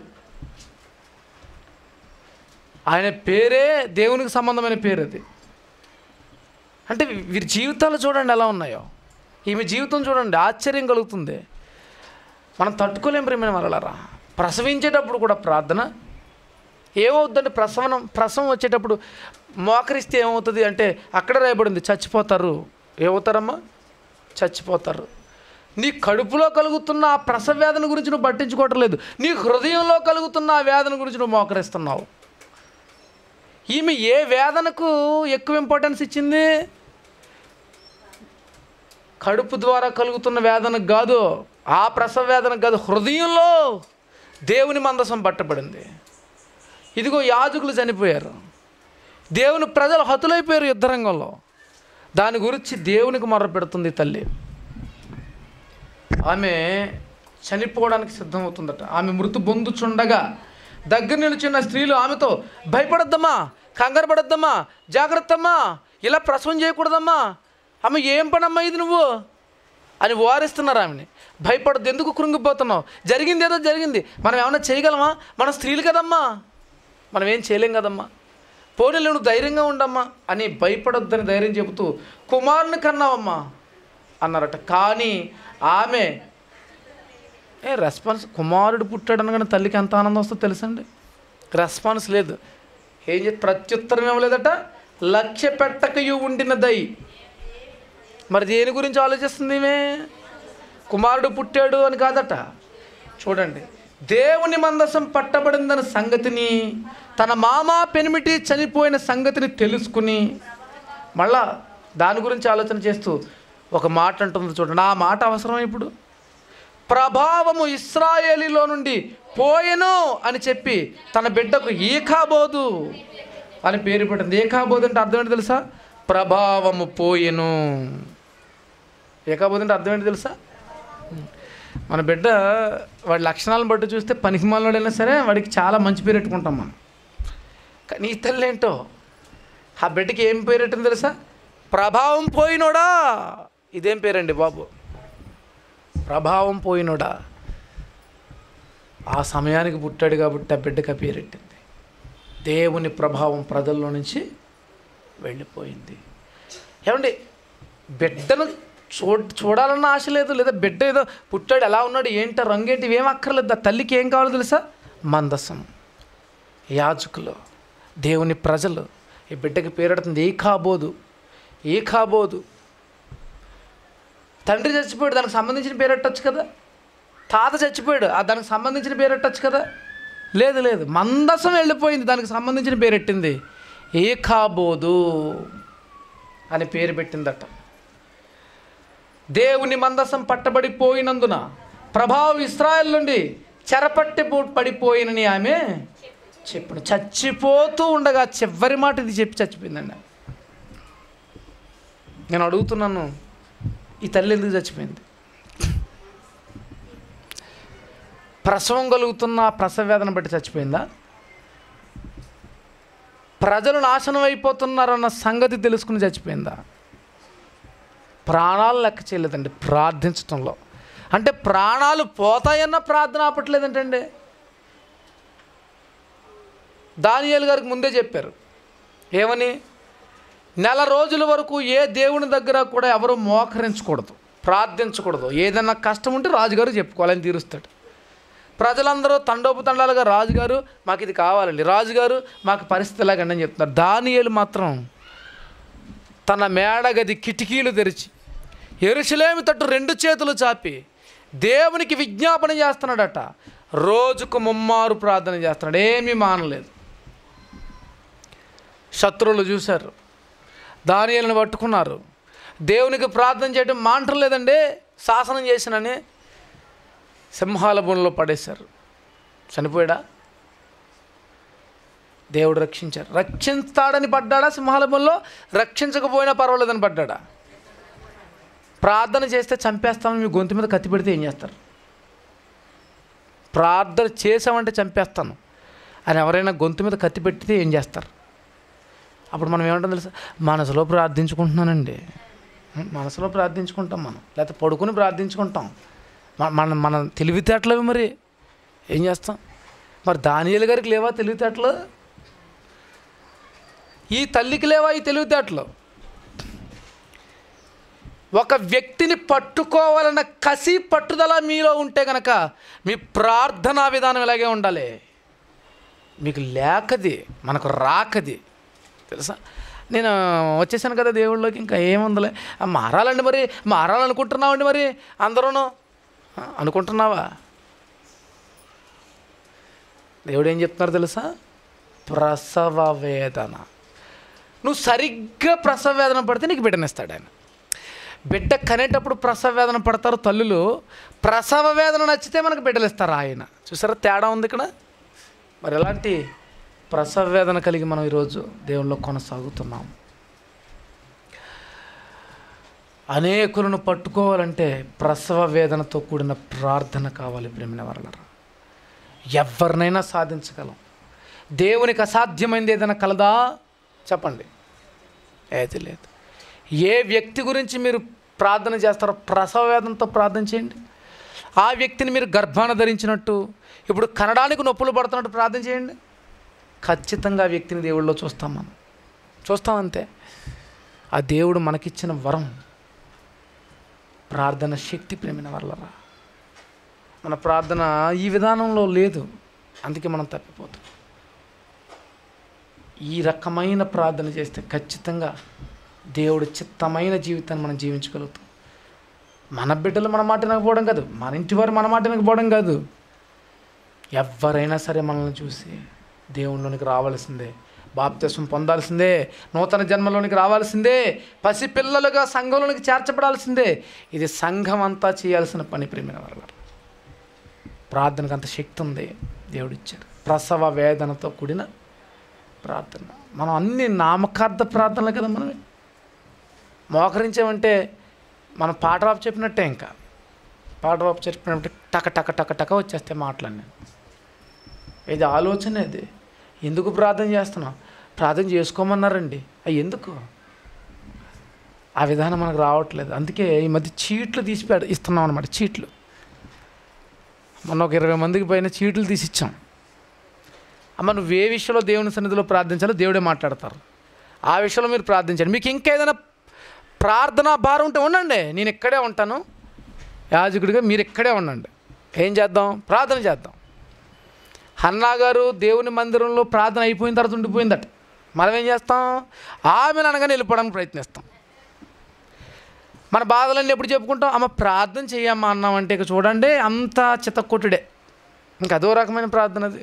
ఆయన పేరే దేవునికి సంబంధమైన పేరు అది అంటే వీరి జీవితాలు చూడండి ఎలా ఉన్నాయో ఈమె జీవితం చూడండి ఆశ్చర్యం కలుగుతుంది మనం తట్టుకోలేం ప్రేమైన వాళ్ళరా ప్రసవించేటప్పుడు కూడా ప్రార్థన ఏమవుతుందంటే ప్రసవనం ప్రసవం వచ్చేటప్పుడు మోకరిస్తే ఏమవుతుంది అంటే అక్కడ రాయబడింది చచ్చిపోతారు ఏమవుతారమ్మా చచ్చిపోతారు నీ కడుపులో కలుగుతున్న ఆ ప్రసవ వేదన గురించి నువ్వు పట్టించుకోవటం లేదు నీ హృదయంలో కలుగుతున్న ఆ వేదన గురించి నువ్వు మోకరిస్తున్నావు ఈమె ఏ వేదనకు ఎక్కువ ఇంపార్టెన్స్ ఇచ్చింది కడుపు ద్వారా కలుగుతున్న వేదనకు కాదు ఆ ప్రసవ వేదనకు కాదు హృదయంలో దేవుని మందసం పట్టబడింది ఇదిగో యాజకులు చనిపోయారు దేవుని ప్రజలు హతులైపోయారు యుద్ధరంగంలో దాని గురించి దేవునికి మొర్ర పెడుతుంది తల్లి ఆమె చనిపోవడానికి సిద్ధమవుతుందట ఆమె మృతు బొందుచుండగా దగ్గర నిలుచున్న స్త్రీలు ఆమెతో భయపడద్దమ్మా కంగారు పడద్దమ్మా జాగ్రత్తమ్మా ఇలా ప్రసవం చేయకూడదమ్మా ఆమె ఏం పనమ్మా ఇది నువ్వు అని వారిస్తున్నారు ఆమెని భయపడద్దు ఎందుకు కృంగిపోతున్నావు జరిగింది ఏదో జరిగింది మనం ఏమైనా చేయగలమా మన స్త్రీలు కదమ్మా మనం ఏం చేయలేం కదమ్మా పోనీలు నువ్వు ధైర్యంగా ఉండమ్మా అని భయపడొద్దని ధైర్యం చెబుతూ కుమారుని కన్నావమ్మా అన్నారట కానీ ఆమె ఏ రెస్పాన్స్ కుమారుడు పుట్టాడు అనగానే తల్లికి ఎంత ఆనందం వస్తుందో తెలుసండి రెస్పాన్స్ లేదు ఏం చేసి ప్రత్యుత్తరం ఇవ్వలేదట లక్ష్య పెట్టకయు ఉండినదై మరి దేని గురించి ఆలోచిస్తుంది ఈమె కుమారుడు పుట్టాడు అని కాదట చూడండి దేవుని మందసం పట్టబడిందన్న సంగతిని తన మామ పెనిమిటి చనిపోయిన సంగతిని తెలుసుకుని మళ్ళా దాని గురించి ఆలోచన చేస్తూ ఒక మాట అంటుంది చూడండి ఆ మాట అవసరం ఇప్పుడు ప్రభావము ఇస్రాయేలీలో నుండి పోయెను అని చెప్పి తన బిడ్డకు ఏకాబోదు అని పేరు పెట్టింది ఏకాబోదు అంటే అర్థం ఏంటి తెలుసా ప్రభావము పోయెను ఏకాబోదు అంటే అర్థం ఏంటి తెలుసా మన బిడ్డ వాడి లక్షణాలను బట్టి చూస్తే పనికిమాలైనా సరే వాడికి చాలా మంచి పేరు పెట్టుకుంటాం మనం కానీ ఈ తల్లి ఏంటో ఆ బిడ్డకి ఏం పేరు పెట్టింది తెలుసా ప్రభావం పోయినోడా ఇదేం పేరండి బాబు ప్రభావం పోయినోడా ఆ సమయానికి పుట్టాడు కాబట్టి ఆ బిడ్డకి ఆ పేరెట్టింది దేవుని ప్రభావం ప్రజల్లో నుంచి వెళ్ళిపోయింది ఏమండి బిడ్డను చూ చూడాలన్న ఆశ లేదు లేదా బిడ్డ ఏదో పుట్టాడు ఎలా ఉన్నాడు ఏంటో రంగేంటి ఇవేం అక్కర్లేదు ఆ తల్లికి ఏం కావాలో తెలుసా మందసం యాజకులు దేవుని ప్రజలు ఈ బిడ్డకి పేరెడుతుంది ఏ కాబోదు ఏ కాబోదు తండ్రి చచ్చిపోయాడు దానికి సంబంధించిన పేరు పెట్టచ్చు కదా తాత చచ్చిపోయాడు ఆ దానికి సంబంధించిన పేరు పెట్టచ్చు కదా లేదు లేదు మందసం వెళ్ళిపోయింది దానికి సంబంధించిన పేరు పెట్టింది ఏ కాబోదు అని పేరు పెట్టిందట దేవుని మందసం పట్టబడిపోయినందున ప్రభావం ఇస్రాయల్ నుండి చెరపట్టి పో- పడిపోయినని ఆమె చెప్పాడు చచ్చిపోతూ ఉండగా చివరి మాట ఇది చెప్పి చచ్చిపోయిందండి ఆమె. నేను అడుగుతున్నాను ఈ తల్లి ఎందుకు చచ్చిపోయింది ప్రసవం కలుగుతున్న ఆ ప్రసవ వేదన బట్టి చచ్చిపోయిందా ప్రజలు నాశనం అయిపోతున్నారన్న సంగతి తెలుసుకుని చచ్చిపోయిందా ప్రాణాలు లెక్క చేయలేదండి ప్రార్థించటంలో అంటే ప్రాణాలు పోతాయన్న ప్రార్థన ఆపట్లేదంటండి దానియేలు గారికి ముందే చెప్పారు ఏమని నెల రోజుల వరకు ఏ దేవుని దగ్గర కూడా ఎవరు మోకరించకూడదు ప్రార్థించకూడదు ఏదైనా కష్టం ఉంటే రాజుగారు చెప్పుకోవాలని తీరుస్తాడు ప్రజలందరూ తండోపు తండాలుగా రాజుగారు మాకు ఇది కావాలండి రాజుగారు మాకు పరిస్థితి ఎలాగండి అని చెప్తున్నారు దానియేలు మాత్రం తన మేడగది కిటికీలు తెరిచి ఎరుసలేమి తట్టు రెండు చేతులు చాపి దేవునికి విజ్ఞాపన చేస్తున్నాడట రోజుకు ముమ్మారు ప్రార్థన చేస్తున్నాడు ఏమీ మానలేదు శత్రువులు చూశారు దానియలను పట్టుకున్నారు దేవునికి ప్రార్థన చేయడం మాంటలేదండి శాసనం చేసినని సింహాల భూమిలో పడేశారు చనిపోయాడా దేవుడు రక్షించారు రక్షిస్తాడని పడ్డాడా సింహాల భూమిలో రక్షించకపోయినా పర్వాలేదని పడ్డాడా ప్రార్థన చేస్తే చంపేస్తామని మీ గొంతు మీద కత్తి పెడితే ఏం చేస్తారు ప్రార్థన చేసామంటే చంపేస్తాను అని ఎవరైనా గొంతు మీద కత్తి పెట్టితే ఏం చేస్తారు అప్పుడు మనం ఏమంటాం తెలుసా మనసులో ప్రార్థించుకుంటున్నానండి మనసులో ప్రార్థించుకుంటాం మనం లేకపోతే పడుకుని ప్రార్థించుకుంటాం మన- మన మన తెలివితేటలవి మరి ఏం చేస్తాం మరి దానియేలు గారికి లేవా తెలివితేటలు ఈ తల్లికి లేవా ఈ తెలివితేటలు ఒక వ్యక్తిని పట్టుకోవాలన్న కసి పట్టుదల మీలో ఉంటే కనుక మీ ప్రార్థనా విధానం ఇలాగే ఉండాలి మీకు లేకది మనకు రాకది తెలుసా నేను వచ్చేసాను కదా దేవుళ్ళలోకి ఇంకా ఏముందిలే ఆ, మారాలండి మరి మారాలనుకుంటున్నామండి మరి అందరూను ఆ, అనుకుంటున్నావా దేవుడు ఏం చెప్తున్నారు తెలుసా ప్రసవ వేదన నువ్వు సరిగ్గా ప్రసవ వేదన పడితే నీకు బిడ్డనిస్తాడు ఆయన బిడ్డ కనేటప్పుడు ప్రసవ వేదన పడతారు తల్లులు ప్రసవ వేదన నచ్చితే మనకు బిడ్డలు ఇస్తారు ఆయన చూసారా తేడా ఉంది ఇక్కడ మరి ఎలాంటి ప్రసవ వేదన కలిగి మనం ఈరోజు దేవుల్లో కొనసాగుతున్నాం అనేకులను పట్టుకోవాలంటే ప్రసవ వేదనతో కూడిన ప్రార్థన కావాలి ప్రేమిన వరలరా ఎవరినైనా సాధించగలం దేవునికి అసాధ్యమైంది ఏదైనా కలదా చెప్పండి ఏది లేదు ఏ వ్యక్తి గురించి మీరు ప్రార్థన చేస్తారో ప్రసవ వేదనతో ప్రార్థన చేయండి ఆ వ్యక్తిని మీరు గర్భాన ధరించినట్టు ఇప్పుడు కనడానికి నొప్పులు పడుతున్నట్టు ప్రార్థన చేయండి ఖచ్చితంగా ఆ వ్యక్తిని దేవుళ్ళలో చూస్తాం మనం చూస్తాం అంతే ఆ దేవుడు మనకిచ్చిన వరం ప్రార్థన శక్తి ప్రేమిన వల్లరా మన ప్రార్థన ఈ విధానంలో లేదు అందుకే మనం తప్పిపోతాం ఈ రకమైన ప్రార్థన చేస్తే ఖచ్చితంగా దేవుడు చిత్తమైన జీవితాన్ని మనం జీవించగలుగుతాం మన బిడ్డలు మన మాట వినకపోవడం కాదు మన ఇంటి వారు మన మాట వినకపోవడం కాదు ఎవరైనా సరే మనల్ని చూసి దేవుళ్ళలోనికి రావాల్సిందే బాప్తిసం పొందాల్సిందే నూతన జన్మలోనికి రావాల్సిందే పసిపిల్లలుగా సంఘంలోనికి చేర్చబడాల్సిందే ఇది సంఘం అంతా చేయాల్సిన పని ప్రేమిన వాళ్ళ ప్రార్థనకు అంత శక్తి ఉంది దేవుడిచ్చారు ప్రసవ వేదనతో కూడిన ప్రార్థన మనం అన్ని నామకార్థ ప్రార్థనలు కదా మనమే మోకరించామంటే మనం పాట రాపు చెప్పినట్టే ఇంకా పాట రాపు చెప్పినట్టు టక టక టక టక వచ్చేస్తాయి మాటలన్నీ ఇది ఆలోచన ఇది ఎందుకు ప్రార్థన చేస్తున్నాం ప్రార్థన చేసుకోమన్నారండి అవి ఎందుకు ఆ విధానం మనకు రావట్లేదు అందుకే ఈ మధ్య చీట్లు తీసి పెడ ఇస్తున్నాం అనమాట చీట్లు మొన్న ఒక ఇరవై మందికి పైన చీట్లు తీసి ఇచ్చాం అమ్మ నువ్వు ఏ విషయంలో దేవుని సన్నిధిలో ప్రార్థించాలో దేవుడే మాట్లాడతారు ఆ విషయంలో మీరు ప్రార్థించండి మీకు ఇంకేదైనా ప్రార్థనా భారం ఉంటే ఉండండి నేను ఇక్కడే ఉంటాను యాజకుడిగా మీరు ఇక్కడే ఉండండి ఏం చేద్దాం ప్రార్థన చేద్దాం హన్నా గారు దేవుని మందిరంలో ప్రార్థన అయిపోయిన తర్వాత ఉండిపోయిందట మనం ఏం చేస్తాం ఆమెను అనగానే వెళ్ళిపోవడానికి ప్రయత్నిస్తాం మన బాధలన్నీ ఎప్పుడు చెప్పుకుంటాం అమ్మ ప్రార్థన చేయమ్మా అన్నామంటే ఇక చూడండి అంతా చిత్తకొట్టుడే ఇంకా అదో రకమైన ప్రార్థన అది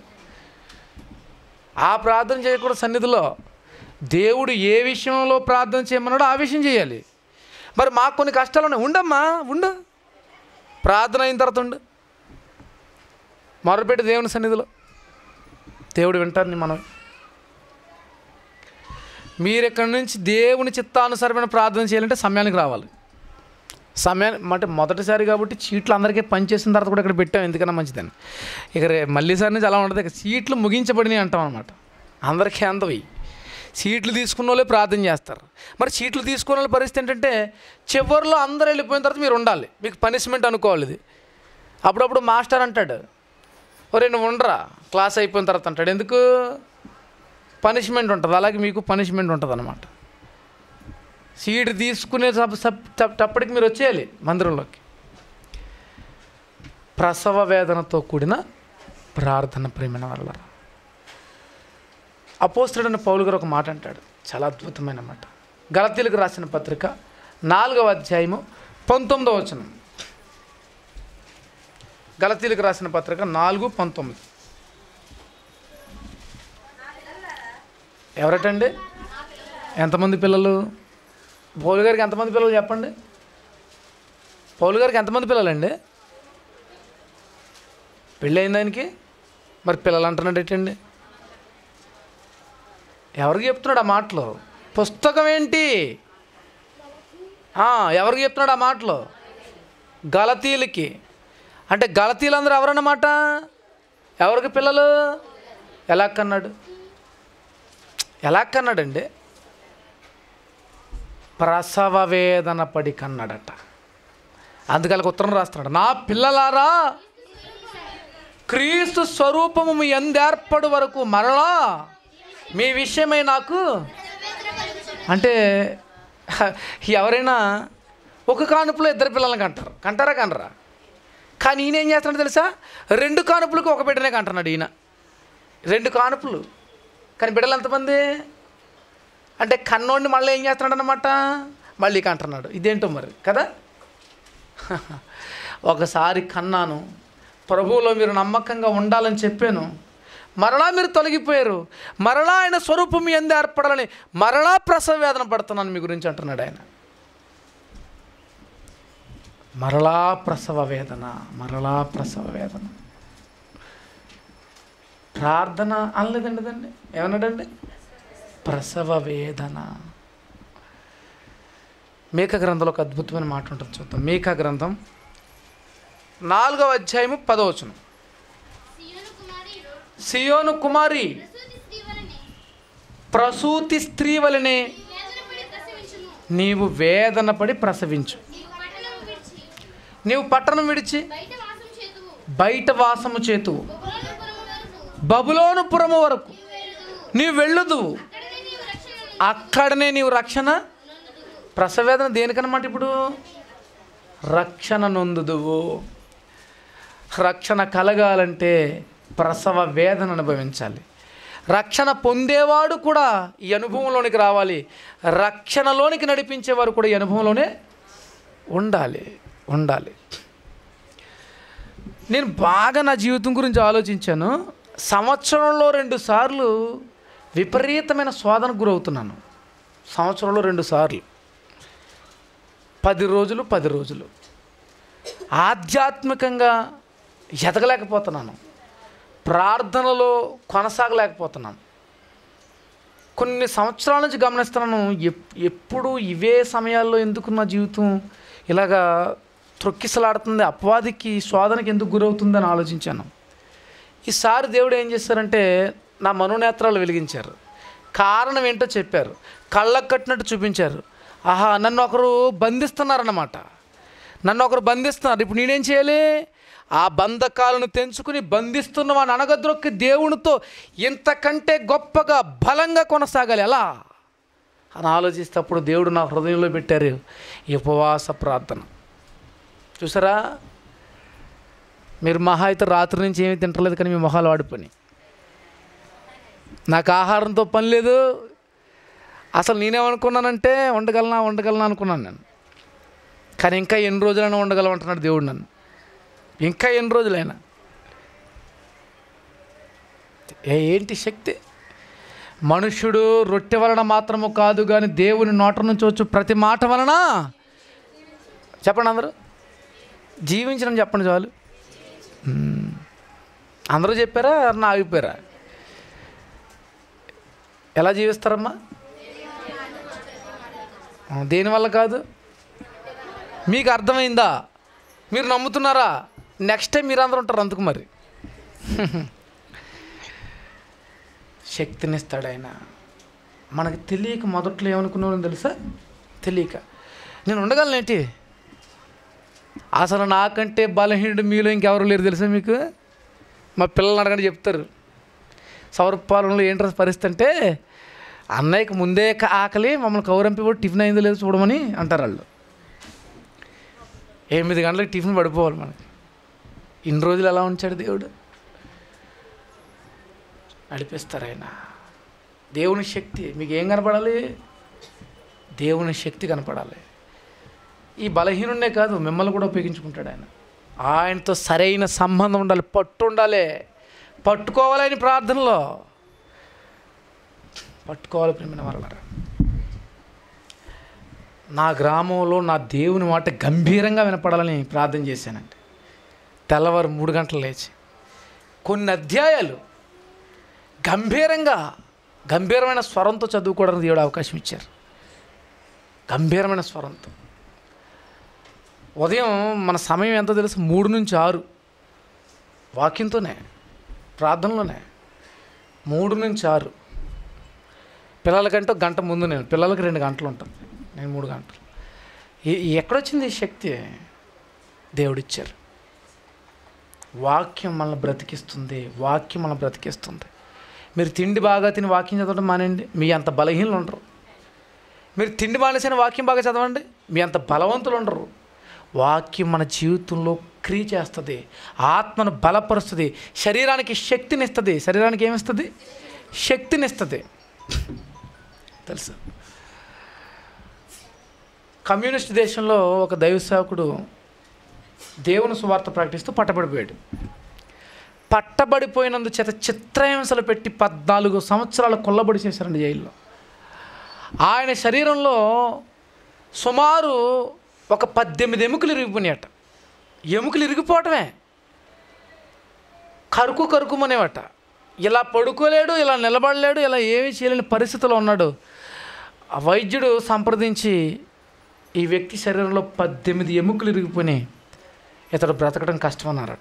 ఆ ప్రార్థన చేయకూడదు సన్నిధిలో దేవుడు ఏ విషయంలో ప్రార్థన చేయమన్నాడో ఆ విషయం చేయాలి మరి మాకు కొన్ని కష్టాలు ఉన్నాయి ఉండమ్మా ఉండు ప్రార్థన అయిన తర్వాత ఉండు మొరపెట్టి దేవుని సన్నిధిలో దేవుడు వింటారని మనం మీరు ఇక్కడి నుంచి దేవుని చిత్తానుసారమైన ప్రార్థన చేయాలంటే సమయానికి రావాలి సమయాన్ని అంటే మొదటిసారి కాబట్టి చీట్లు అందరికీ పనిచేసిన తర్వాత కూడా ఇక్కడ పెట్టాం ఎందుకన్నా మంచిదని ఇక రే మళ్ళీసారి నుంచి అలా ఉండదు ఇక సీట్లు ముగించబడినాయి అంటాం అనమాట అందరికీ అందవి సీట్లు తీసుకున్న వాళ్ళే ప్రార్థన చేస్తారు మరి సీట్లు తీసుకున్న వాళ్ళ పరిస్థితి ఏంటంటే చివరిలో అందరూ వెళ్ళిపోయిన తర్వాత మీరు ఉండాలి మీకు పనిష్మెంట్ అనుకోవాలి ఇది అప్పుడప్పుడు మాస్టర్ అంటాడు ఒరే నువ్వు ఉండరా క్లాస్ అయిపోయిన తర్వాత అంటాడు ఎందుకు పనిష్మెంట్ ఉంటుంది అలాగే మీకు పనిష్మెంట్ ఉంటుంది అనమాట సీట్ తీసుకునే సప్- సప్- తప్- తప్పటికి మీరు వచ్చేయాలి మందిరంలోకి ప్రసవ వేదనతో కూడిన ప్రార్థన ప్రేమిన వల్ల అపోస్తుడైన పౌలు గారు ఒక మాట అంటాడు చాలా అద్భుతమైన మాట గలతీలకు రాసిన పత్రిక నాలుగవ అధ్యాయము పంతొమ్మిదవ వచనం గలతీలకు రాసిన పత్రిక నాలుగు పంతొమ్మిది ఎవరటండి ఎంతమంది పిల్లలు పౌలు గారికి ఎంతమంది పిల్లలు చెప్పండి పౌలు గారికి ఎంతమంది పిల్లలండి పెళ్ళి అయింది ఆయనకి మరి పిల్లలు అంటున్నాడు ఏంటండి ఎవరికి చెప్తున్నాడు ఆ మాటలు పుస్తకం ఏంటి ఆ, ఎవరికి చెప్తున్నాడు ఆ మాటలు గలతీలకి అంటే గలతీలందరూ ఎవరన్నమాట ఎవరికి పిల్లలు ఎలా కన్నాడు ఎలా కన్నాడండి ప్రసవ వేదన పడి కన్నాడట అందుకలకి ఉత్తరం రాస్తున్నాడు నా పిల్లలారా క్రీస్తు స్వరూపము మీ ఎందేర్పడు వరకు మరలా మీ విషయమై నాకు అంటే ఎవరైనా ఒక కానుపులో ఇద్దరు పిల్లల్ని కంటారు కంటారా కంటారా కానీ ఈయన ఏం చేస్తున్నాడు తెలుసా రెండు కానుపులకు ఒక బిడ్డనే కంటున్నాడు ఈయన రెండు కానుపులు కానీ బిడ్డలు ఎంతమంది అంటే కన్నోడిని మళ్ళీ ఏం చేస్తున్నాడు అనమాట మళ్ళీ కంటున్నాడు ఇదేంటో మరి కదా ఒకసారి కన్నాను ప్రభువులో మీరు నమ్మకంగా ఉండాలని చెప్పాను మరలా మీరు తొలగిపోయారు మరలా ఆయన స్వరూపం మీ ఎందు ఏర్పడాలని మరలా ప్రసవ వేదన పడుతున్నాను మీ గురించి అంటున్నాడు ఆయన మరలా ప్రసవ వేదన మరలా ప్రసవ వేదన ప్రార్థన అనలేదండి దండి ఏమన్నాడండి ప్రసవ వేదన మేక గ్రంథంలో ఒక అద్భుతమైన మాట ఉంటుంది చూద్దాం మేక గ్రంథం నాలుగవ అధ్యాయము పదవచనం సియోను కుమారి సియోను కుమారి ప్రసూతి స్త్రీ వలనే ప్రసూతి స్త్రీ వలనే వేదనపడి ప్రసవించును నీవు వేదన పడి ప్రసవించు నీవు పట్టణం విడిచి నీవు పట్టణం విడిచి బయట వాసం చేతువు బయట వాసము చేతువు బబులోను పురము వరకు బబులోను పురము వరకు నీవు నీవు వెళ్ళుదువు వెళ్ళుదువు అక్కడనే అక్కడనే నీవు నీవు రక్షణ రక్షణ ప్రసవేదన దేనికన్నమాట ఇప్పుడు రక్షణ నొందుదువు రక్షణ కలగాలంటే ప్రసవ వేదన అనుభవించాలి రక్షణ పొందేవాడు కూడా ఈ అనుభవంలోనికి రావాలి రక్షణలోనికి నడిపించేవారు కూడా ఈ అనుభవంలోనే ఉండాలి ఉండాలి నేను బాగా నా జీవితం గురించి ఆలోచించాను సంవత్సరంలో రెండు సార్లు విపరీతమైన శోధనకు గురవుతున్నాను సంవత్సరంలో రెండు సార్లు పది రోజులు పది రోజులు ఆధ్యాత్మికంగా ఎదగలేకపోతున్నాను ప్రార్థనలో కొనసాగలేకపోతున్నాను కొన్ని సంవత్సరాల నుంచి గమనిస్తున్నాను ఎప్- ఎప్పుడు ఇవే సమయాల్లో ఎందుకు నా జీవితం ఇలాగా త్రొక్కిసలాడుతుంది అపవాదికి శోధనకి ఎందుకు గురవుతుందని ఆలోచించాను ఈసారి దేవుడు ఏం చేశారంటే నా మనోనేత్రాలు వెలిగించారు కారణం ఏంటో చెప్పారు కళ్ళకు కట్టినట్టు చూపించారు ఆహా నన్ను ఒకరు బంధిస్తున్నారన్నమాట నన్ను ఒకరు బంధిస్తున్నారు ఇప్పుడు నేనేం చేయాలి ఆ బంధకాలను తెంచుకుని బంధిస్తున్న వాడిని అనగద్రొక్కి దేవునితో ఇంతకంటే గొప్పగా బలంగా కొనసాగాలి ఎలా అని ఆలోచిస్తే అప్పుడు దేవుడు నా హృదయంలో పెట్టారు ఈ ఉపవాస ప్రార్థన చూసారా మీరు మహా అయితే రాత్రి నుంచి ఏమీ తింటలేదు కానీ మీ మొహాలు వాడిపోయి నాకు ఆహారంతో పని లేదు అసలు నేనేమనుకున్నానంటే వండగలనా వండగలనా అనుకున్నాను నేను కానీ ఇంకా ఎన్ని రోజులైనా ఉండగలం అంటున్నాడు దేవుడు నన్ను ఇంకా ఎన్ని రోజులైనా ఏ ఏంటి శక్తి మనుష్యుడు రొట్టె వలన మాత్రము కాదు కానీ దేవుని నోట నుంచి వచ్చు ప్రతి మాట వలన చెప్పండి అందరూ జీవించడం చెప్పండి చాలు మ్మ్. అందరూ చెప్పారా నా ఆగిపోయారా ఎలా జీవిస్తారమ్మా ఆ, దేనివల్ల కాదు మీకు అర్థమైందా మీరు నమ్ముతున్నారా నెక్స్ట్ టైం మీరు అందరూ ఉంటారు అందుకు మరి శక్తినిస్తాడు ఆయన మనకి తెలియక మొదట్లో ఏమనుకున్నామని తెలుసా తెలియక నేను ఉండగలనేంటి అసలు నాకంటే బలహీనుడు మీలో ఇంకెవరు లేరు తెలుసా మీకు మా పిల్లలు అడగండి చెప్తారు సౌరపాలనలో ఏంటి పరిస్థితి అంటే అన్నయ్యకి ముందే క- ఆకలి మమ్మల్ని కౌరంపి కూడా టిఫిన్ అయిందో లేదో చూడమని అంటారు వాళ్ళు ఎనిమిది గంటలకు టిఫిన్ పడిపోవాలి మనకి ఇన్ని రోజులు ఎలా ఉంచాడు దేవుడు నడిపిస్తారు ఆయన దేవుని శక్తి మీకు ఏం కనపడాలి దేవుని శక్తి కనపడాలి ఈ బలహీనున్నే కాదు మిమ్మల్ని కూడా ఉపయోగించుకుంటాడు ఆయన ఆయనతో సరైన సంబంధం ఉండాలి పట్టు ఉండాలి పట్టుకోవాలని ప్రార్థనలో పట్టుకోవాలి ప్రేమిన వాళ్ళరా నా గ్రామంలో నా దేవుని మాట గంభీరంగా వినపడాలని ప్రార్థన చేశానండి తెల్లవారు మూడు గంటలు లేచి కొన్ని అధ్యాయాలు గంభీరంగా గంభీరమైన స్వరంతో చదువుకోవడానికి దేవుడు అవకాశం ఇచ్చారు గంభీరమైన స్వరంతో ఉదయం మన సమయం ఎంత తెలుసు మూడు నుంచి ఆరు వాక్యంతోనే ప్రార్థనలోనే మూడు నుంచి ఆరు పిల్లలకంటే ఒక గంట ముందు నేను పిల్లలకి రెండు గంటలు ఉంటుంది నేను మూడు గంటలు ఈ- ఈ ఎక్కడొచ్చింది ఈ శక్తి దేవుడిచ్చారు వాక్యం మనల్ని బ్రతికిస్తుంది వాక్యం మనల్ని బ్రతికిస్తుంది మీరు తిండి బాగా తిని వాక్యం చదవడం మానేయండి మీ అంత బలహీనలు ఉండరు మీరు తిండి మానేసిన వాక్యం బాగా చదవండి మీ అంత బలవంతులు ఉండరు వాక్యం మన జీవితంలో క్రియ చేస్తుంది ఆత్మను బలపరుస్తుంది శరీరానికి శక్తినిస్తుంది శరీరానికి ఏమిస్తుంది శక్తినిస్తుంది తెలుసు కమ్యూనిస్ట్ దేశంలో ఒక దైవ సేవకుడు దేవుని సువార్త ప్రకటిస్తూ పట్టబడిపోయాడు పట్టబడిపోయినందు చేత చిత్రహింసలు పెట్టి పద్నాలుగు సంవత్సరాలు కొల్లబడి చేశారండి జైల్లో ఆయన శరీరంలో సుమారు ఒక పద్దెనిమిది ఎముకలు ఇరిగిపోయినాయట ఎముకలు ఇరిగిపోవటమే కరుకు కరుకుమనేవట ఇలా పడుకోలేడు ఇలా నిలబడలేడు ఇలా ఏమీ చేయలేని పరిస్థితిలో ఉన్నాడు ఆ వైద్యుడు సంప్రదించి ఈ వ్యక్తి శరీరంలో పద్దెనిమిది ఎముకలు ఇరిగిపోయినాయి ఇతడు బ్రతకడం కష్టమన్నారట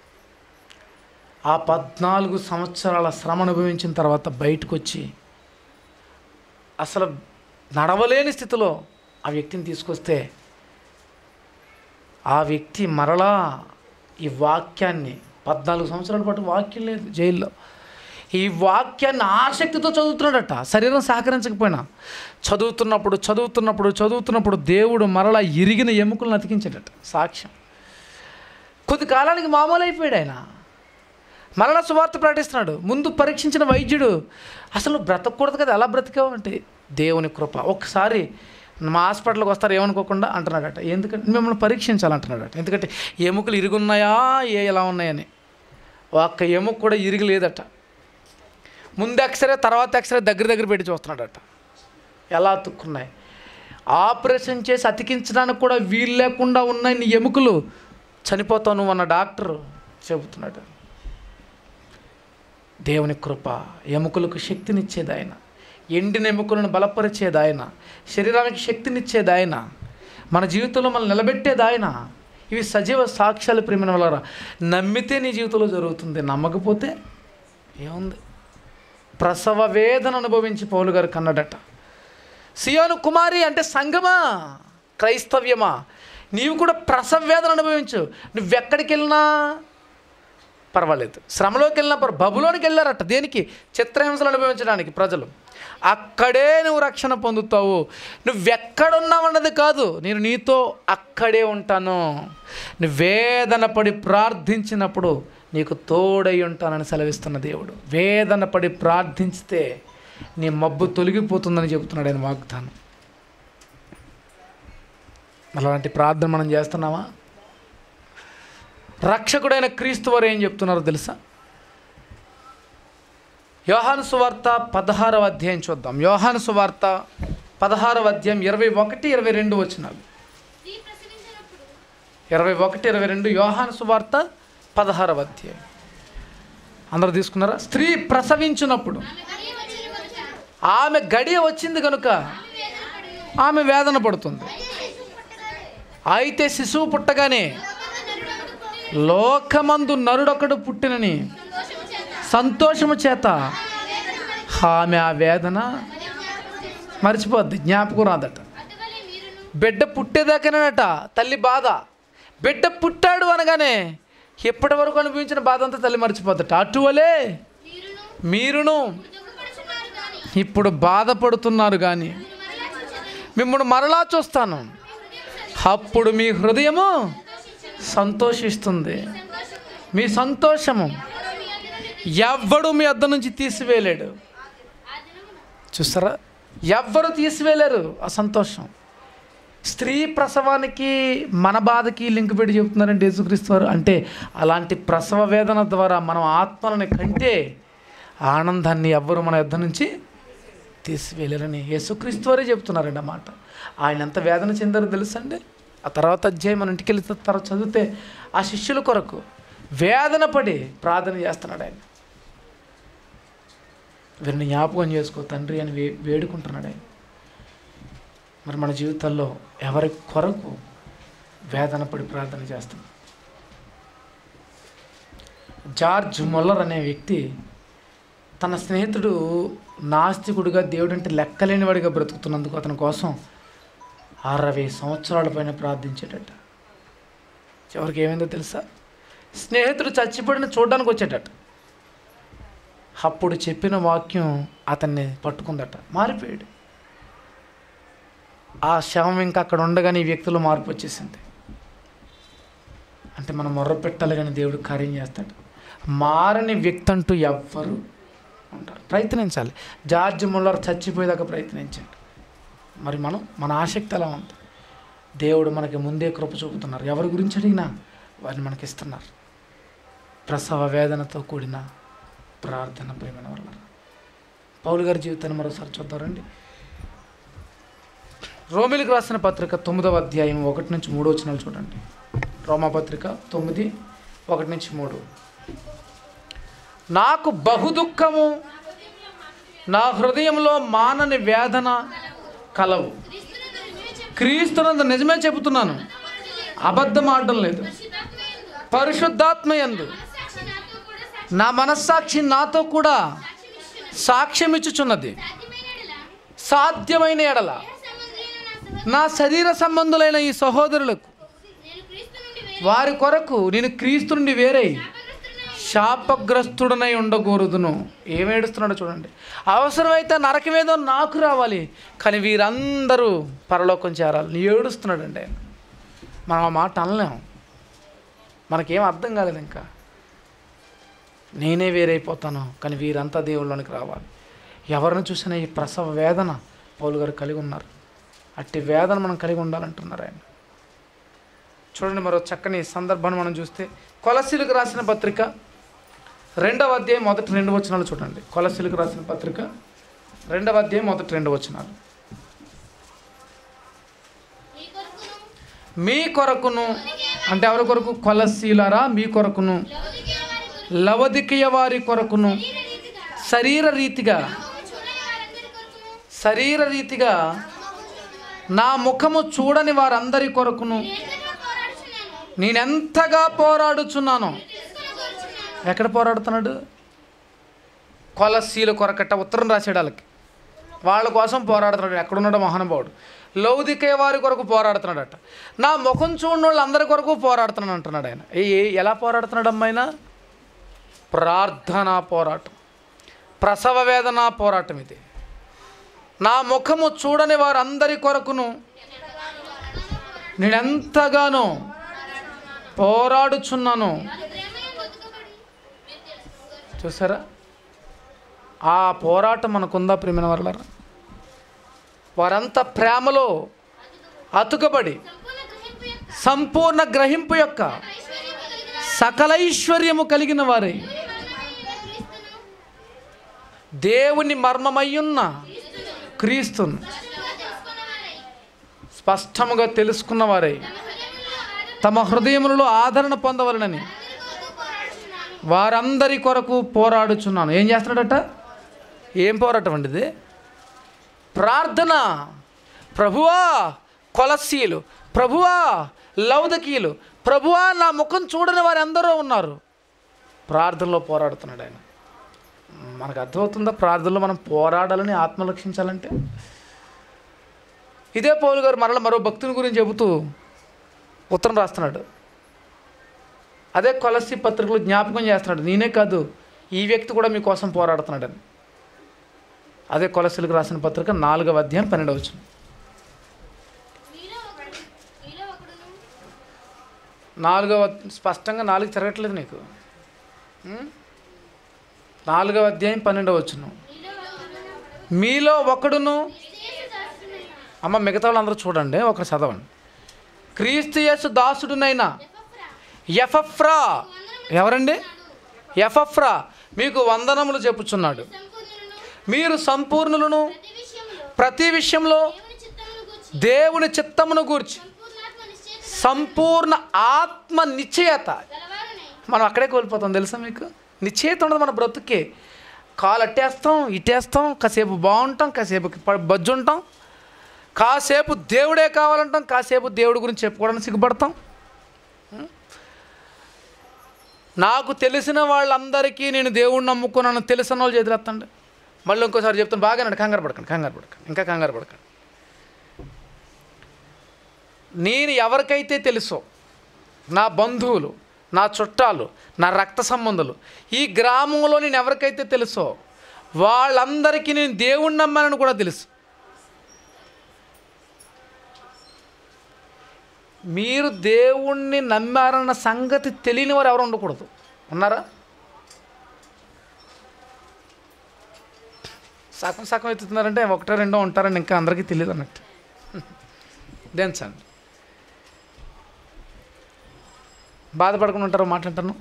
ఆ పద్నాలుగు సంవత్సరాల శ్రమ అనుభవించిన తర్వాత బయటకు వచ్చి అసలు నడవలేని స్థితిలో ఆ వ్యక్తిని తీసుకొస్తే ఆ వ్యక్తి మరలా ఈ వాక్యాన్ని పద్నాలుగు సంవత్సరాల పాటు వాక్యం లేదు జైల్లో ఈ వాక్యాన్ని ఆసక్తితో చదువుతున్నాడట శరీరం సహకరించకపోయినా చదువుతున్నప్పుడు చదువుతున్నప్పుడు చదువుతున్నప్పుడు దేవుడు మరలా ఇరిగిన ఎముకలను అతికించాడట సాక్ష్యం కొద్ది కాలానికి మామూలు అయిపోయాడు ఆయన మరలా సువార్త ప్రకటిస్తున్నాడు ముందు పరీక్షించిన వైద్యుడు అసలు నువ్వు బ్రతకూడదు కదా ఎలా బ్రతికావు అంటే దేవుని కృప ఒక్కసారి మా హాస్పిటల్కి వస్తారు ఏమనుకోకుండా అంటున్నాడట ఎందుకంటే మిమ్మల్ని పరీక్షించాలంటున్నాడట ఎందుకంటే ఎముకలు ఇరుగున్నాయా ఏ ఎలా ఉన్నాయని ఒక్క ఎముక కూడా ఇరిగి లేదట ముందు ఎక్స్రే తర్వాత ఎక్స్రే దగ్గర దగ్గర పెట్టి చూస్తున్నాడట ఎలా అతుక్కున్నాయి ఆపరేషన్ చేసి అతికించడానికి కూడా వీలు లేకుండా ఉన్న నీ ఎముకలు చనిపోతావు నువ్వు అన్న డాక్టర్ చెబుతున్నాడు దేవుని కృప ఎముకలకు శక్తినిచ్చేది ఆయన ఎండిన ఎముకలను బలపరిచేది ఆయన శరీరానికి శక్తినిచ్చేది ఆయన మన జీవితంలో మనం నిలబెట్టేది ఆయన ఇవి సజీవ సాక్ష్యాలు ప్రేమిన వల్ల నమ్మితే నీ జీవితంలో జరుగుతుంది నమ్మకపోతే ఏముంది ప్రసవ వేదన అనుభవించి పౌలు గారు కన్నడట సియోను కుమారి అంటే సంగమా క్రైస్తవ్యమా నీవు కూడా ప్రసవ వేదన అనుభవించు నువ్వెక్కడికి వెళ్ళినా పర్వాలేదు శ్రమలోకి వెళ్ళినా పర్ బబులోనికి వెళ్ళారట దేనికి చిత్రహింసలు అనుభవించడానికి ప్రజలు అక్కడే నువ్వు రక్షణ పొందుతావు నువ్వెక్కడున్నావన్నది కాదు నేను నీతో అక్కడే ఉంటాను నువ్వు వేదన పడి ప్రార్థించినప్పుడు నీకు తోడై ఉంటానని సెలవిస్తున్న దేవుడు వేదన పడి ప్రార్థించితే నీ మబ్బు తొలగిపోతుందని చెబుతున్నాడు ఆయన వాగ్దానం అలాంటి ప్రార్థన మనం చేస్తున్నామా రక్షకుడైన క్రీస్తు వారు ఏం చెప్తున్నారో తెలుసా యోహాను సువార్త పదహారవ అధ్యాయం చూద్దాం యోహాను సువార్త పదహారవ అధ్యాయం ఇరవై ఒకటి ఇరవై రెండు వచ్చినాలు స్త్రీ ప్రసవించినప్పుడు ఇరవై ఒకటి ఇరవై రెండు యోహాను సువార్త పదహారవ అధ్యాయం అందరూ తీసుకున్నారా స్త్రీ ప్రసవించినప్పుడు ఆమె గడియ వచ్చిన ఆమె గడియ వచ్చింది వరకు కనుక ఆమె ఆమె వేదన పడేది. వేదన పడుతుంది అయితే శిశువు పుట్టగానే లోకమందు నరుడొకడు పుట్టినని సంతోషము చేత సంతోషము చేత ఆ వేదన పడి ఆమె ఆ వేదన మర్చిపోద్ది జ్ఞాపకం రాదట అటువలే మీరును బిడ్డ పుట్టేదాకానేనట తల్లి బాధ బిడ్డ పుట్టాడు అనగానే ఎప్పటి వరకు అనుభవించిన బాధ అంతా తల్లి మర్చిపోద్దట అటువలే మీరును మీరును దుఃఖపడుచున్నారు కానీ ఇప్పుడు బాధపడుతున్నారు కానీ మీరు మరలా చూచెదరు. మిమ్మల్ని మరలా చూస్తాను మీ హృదయం అప్పుడు మీ హృదయము సంతోషించును. సంతోషిస్తుంది సంతోషము మీ సంతోషము ఎవరో మీ యొద్ద నుండి ఎవ్వడు మీ అద్ద నుంచి తీసివేయలేడు ఆ దినమున చూస్తారా ఎవ్వరు తీసివేయలేరు ఆ సంతోషం స్త్రీ ప్రసవానికి మన బాధకి లింక్ పెట్టి చెప్తున్నారంటే యేసుక్రీస్తు వారు అంటే అలాంటి ప్రసవ వేదన ద్వారా మనం ఆత్మలని కంటే ఆనందాన్ని ఎవ్వరు మన యుద్ధ నుంచి తీసివేయలేరని యేసుక్రీస్తు వారే చెప్తున్నారండి ఆ మాట ఆయన ఎంత వేదన చెందారో తెలుసండి ఆ తర్వాత అధ్యాయం మన ఇంటికి వెళ్తే తర్వాత చదివితే ఆ శిష్యుల కొరకు వేదన పడి ప్రార్థన చేస్తున్నాడు ఆయన వీరిని జ్ఞాపకం చేసుకో తండ్రి అని వే వేడుకుంటున్నాడు ఆయన మరి మన జీవితాల్లో ఎవరి కొరకు వేదన పడి ప్రార్థన చేస్తాం జార్జ్ మొల్లర్ అనే వ్యక్తి తన స్నేహితుడు నాస్తికుడిగా దేవుడంటే లెక్కలేనివాడిగా బ్రతుకుతున్నందుకు అతని కోసం అరవై సంవత్సరాల పైన ప్రార్థించేటట చివరికి ఏమైందో తెలుసా స్నేహితుడు చచ్చిపోయిన చూడడానికి వచ్చేటట అప్పుడు చెప్పిన వాక్యం అతన్ని పట్టుకుందట మారిపోయాడు ఆ శవం ఇంకా అక్కడ ఉండగానే ఈ వ్యక్తిలో మార్పు వచ్చేసింది అంటే మనం మొర్ర పెట్టాలి కానీ దేవుడు కార్యం చేస్తాడు మారని వ్యక్తి అంటూ ఎవ్వరు ఉంటారు ప్రయత్నించాలి జార్జ్ ముల్లర్ చచ్చిపోయేదాకా ప్రయత్నించండి మరి మనం మన ఆసక్తి ఎలా ఉంది దేవుడు మనకి ముందే కృప చూపుతున్నారు ఎవరి గురించి అడిగినా వారిని మనకి ఇస్తున్నారు ప్రసవ వేదనతో కూడిన ప్రార్థన ప్రేమైన వల్ల పౌలు గారి జీవితాన్ని మరోసారి చూద్దారండి రోమిలికి రాసిన పత్రిక తొమ్మిదవ అధ్యాయం ఒకటి నుంచి మూడు వచనాలు చూడండి రోమా పత్రిక తొమ్మిది ఒకటి నుంచి మూడు నాకు బహు దుఃఖము నా హృదయంలో మానని వేదన కలవు క్రీస్తునందు నిజమే చెబుతున్నాను అబద్ధం ఆడడం లేదు పరిశుద్ధాత్మ యందు నా మనస్సాక్షి నాతో కూడా సాక్ష్యం ఇచ్చుచున్నది సాధ్యమైన ఎడల నా శరీర సంబంధులైన ఈ సహోదరులకు వారి కొరకు నేను క్రీస్తు నుండి వేరై శాపగ్రస్తుడనై ఉండకూడదును ఏమేడుస్తున్నాడో చూడండి అవసరమైతే నరకమేదో నాకు రావాలి కానీ వీరందరూ పరలోకం చేరాలి నీ ఏడుస్తున్నాడండి ఆయన మనం ఆ మాట అనలేం మనకేం అర్థం కాలేదు ఇంకా నేనే వేరైపోతాను కానీ వీరంతా దేవుళ్ళలోనికి రావాలి ఎవరిని చూసినా ఈ ప్రసవ వేదన పౌలు గారు కలిగి ఉన్నారు అట్టి వేదన మనం కలిగి ఉండాలంటున్నారు ఆయన చూడండి మరో చక్కని సందర్భాన్ని మనం చూస్తే కొలసీలకు రాసిన పత్రిక రెండవ అధ్యాయం మొదటి రెండు వచనాలు చూడండి కొలసీలకు రాసిన పత్రిక రెండవ అధ్యాయం మొదటి రెండు వచనాలు మీ కొరకును అంటే ఎవరి కొరకు కొలసీలరా మీ కొరకును లవదికయ వారి కొరకును శరీర రీతిగా శరీర రీతిగా నా ముఖము చూడని వారందరి కొరకును నేనెంతగా పోరాడుచున్నాను ఎక్కడ పోరాడుతున్నాడు కొలసీల కొరకట్ట ఉత్తరం రాసాడు వాళ్ళకి వాళ్ళ కోసం పోరాడుతున్నాడు ఎక్కడున్నాడో మహానుభావుడు లౌదికే వారి కొరకు పోరాడుతున్నాడట నా ముఖం చూడని వాళ్ళు అందరి కొరకు పోరాడుతున్నాను అంటున్నాడు ఆయన ఏ ఏ- ఎలా పోరాడుతున్నాడు అమ్మాయినా ప్రార్థనా పోరాటం ప్రసవ వేదన పోరాటం ఇది నా ముఖము చూడని వారందరి కొరకును నేనెంతగానో పోరాడుచున్నాను చూసారా ఆ పోరాటం మనకుందా ప్రేమిన వాళ్ళరా వారంతా ప్రేమలో అతుకబడి సంపూర్ణ గ్రహింపు యొక్క సకల ఐశ్వర్యము కలిగిన వారై దేవుని మర్మమయ్యున్న క్రీస్తును స్పష్టముగా తెలుసుకున్న వారై తమ హృదయములలో ఆదరణ పొందవలనని వారందరి కొరకు పోరాడుచున్నాను ఏం చేస్తున్నాడట ఏం పోరాటం అండి ఇది ప్రార్థన ప్రభువా కొలసీలు ప్రభువా లౌదకీయులు ప్రభువా నా ముఖం చూడని వారు ఎందరో ఉన్నారు ప్రార్థనలో పోరాడుతున్నాడు ఆయన మనకు అర్థమవుతుందా ప్రార్థనలో మనం పోరాడాలని ఆత్మ రక్షించాలంటే ఇదే పౌలు గారు మరల మరో భక్తుని గురించి చెబుతూ ఉత్తరం రాస్తున్నాడు అదే కొలసి పత్రికలు జ్ఞాపకం చేస్తున్నాడు నేనే కాదు ఈ వ్యక్తి కూడా మీకోసం పోరాడుతున్నాడని అదే కొలసీలకు రాసిన పత్రిక నాలుగవ అధ్యాయం పన్నెండవ వచనం నాలుగవ స్పష్టంగా నాలుగు తిరగట్లేదు నీకు ఉం? నాలుగవ అధ్యాయం పన్నెండవ వచనం మీలో ఒకడును అమ్మ మిగతా వాళ్ళందరూ చూడండి ఒకరు చదవండి క్రీస్తు యేసు దాసుడునైనా ఎఫఫ్రా ఎవరండి ఎఫఫ్రా మీకు వందనములు చెప్పుచున్నాడు సంపూర్ణులను మీరు సంపూర్ణులను ప్రతి విషయంలో ప్రతి విషయంలో దేవుని చిత్తమును గూర్చి దేవుని చిత్తమును గూర్చి సంపూర్ణ ఆత్మ సంపూర్ణ నిశ్చయత నిశ్చయత గలవారునై మనం అక్కడే కోల్పోతాం తెలుసా మీకు నిశ్చయిత ఉండదు మన బ్రతుక్కి కాలు అట్టేస్తాం ఇట్టేస్తాం కాసేపు బాగుంటాం కాసేపు ప- బజ్జు ఉంటాం కాసేపు దేవుడే కావాలంటాం కాసేపు దేవుడి గురించి చెప్పుకోవడానికి సిగ్గుపడతాం ఉం? నాకు తెలిసిన వాళ్ళందరికీ నేను దేవుడిని నమ్ముకున్నాను తెలిసిన వాళ్ళు చేతులెత్తండి మళ్ళీ ఇంకోసారి చెప్తాను బాగానండి కంగారు పడకండి కంగారు పడకండి ఇంకా కంగారు పడకండి నేను ఎవరికైతే తెలుసో నా బంధువులు నా చుట్టాలు నా రక్త సంబంధులు ఈ గ్రామంలో నేను ఎవరికైతే తెలుసో వాళ్ళందరికీ నేను దేవుణ్ణి నమ్మానని కూడా తెలుసు మీరు దేవుణ్ణి నమ్మారన్న సంగతి తెలియని వారు ఎవరు ఉండకూడదు ఉన్నారా సగం సగం ఎత్తుతున్నారంటే ఒకటో రెండో ఉంటారని ఇంకా అందరికీ తెలియదు అన్నట్టు దించండి బాధపడకుండా ఉంటారో మాట్లాంటాను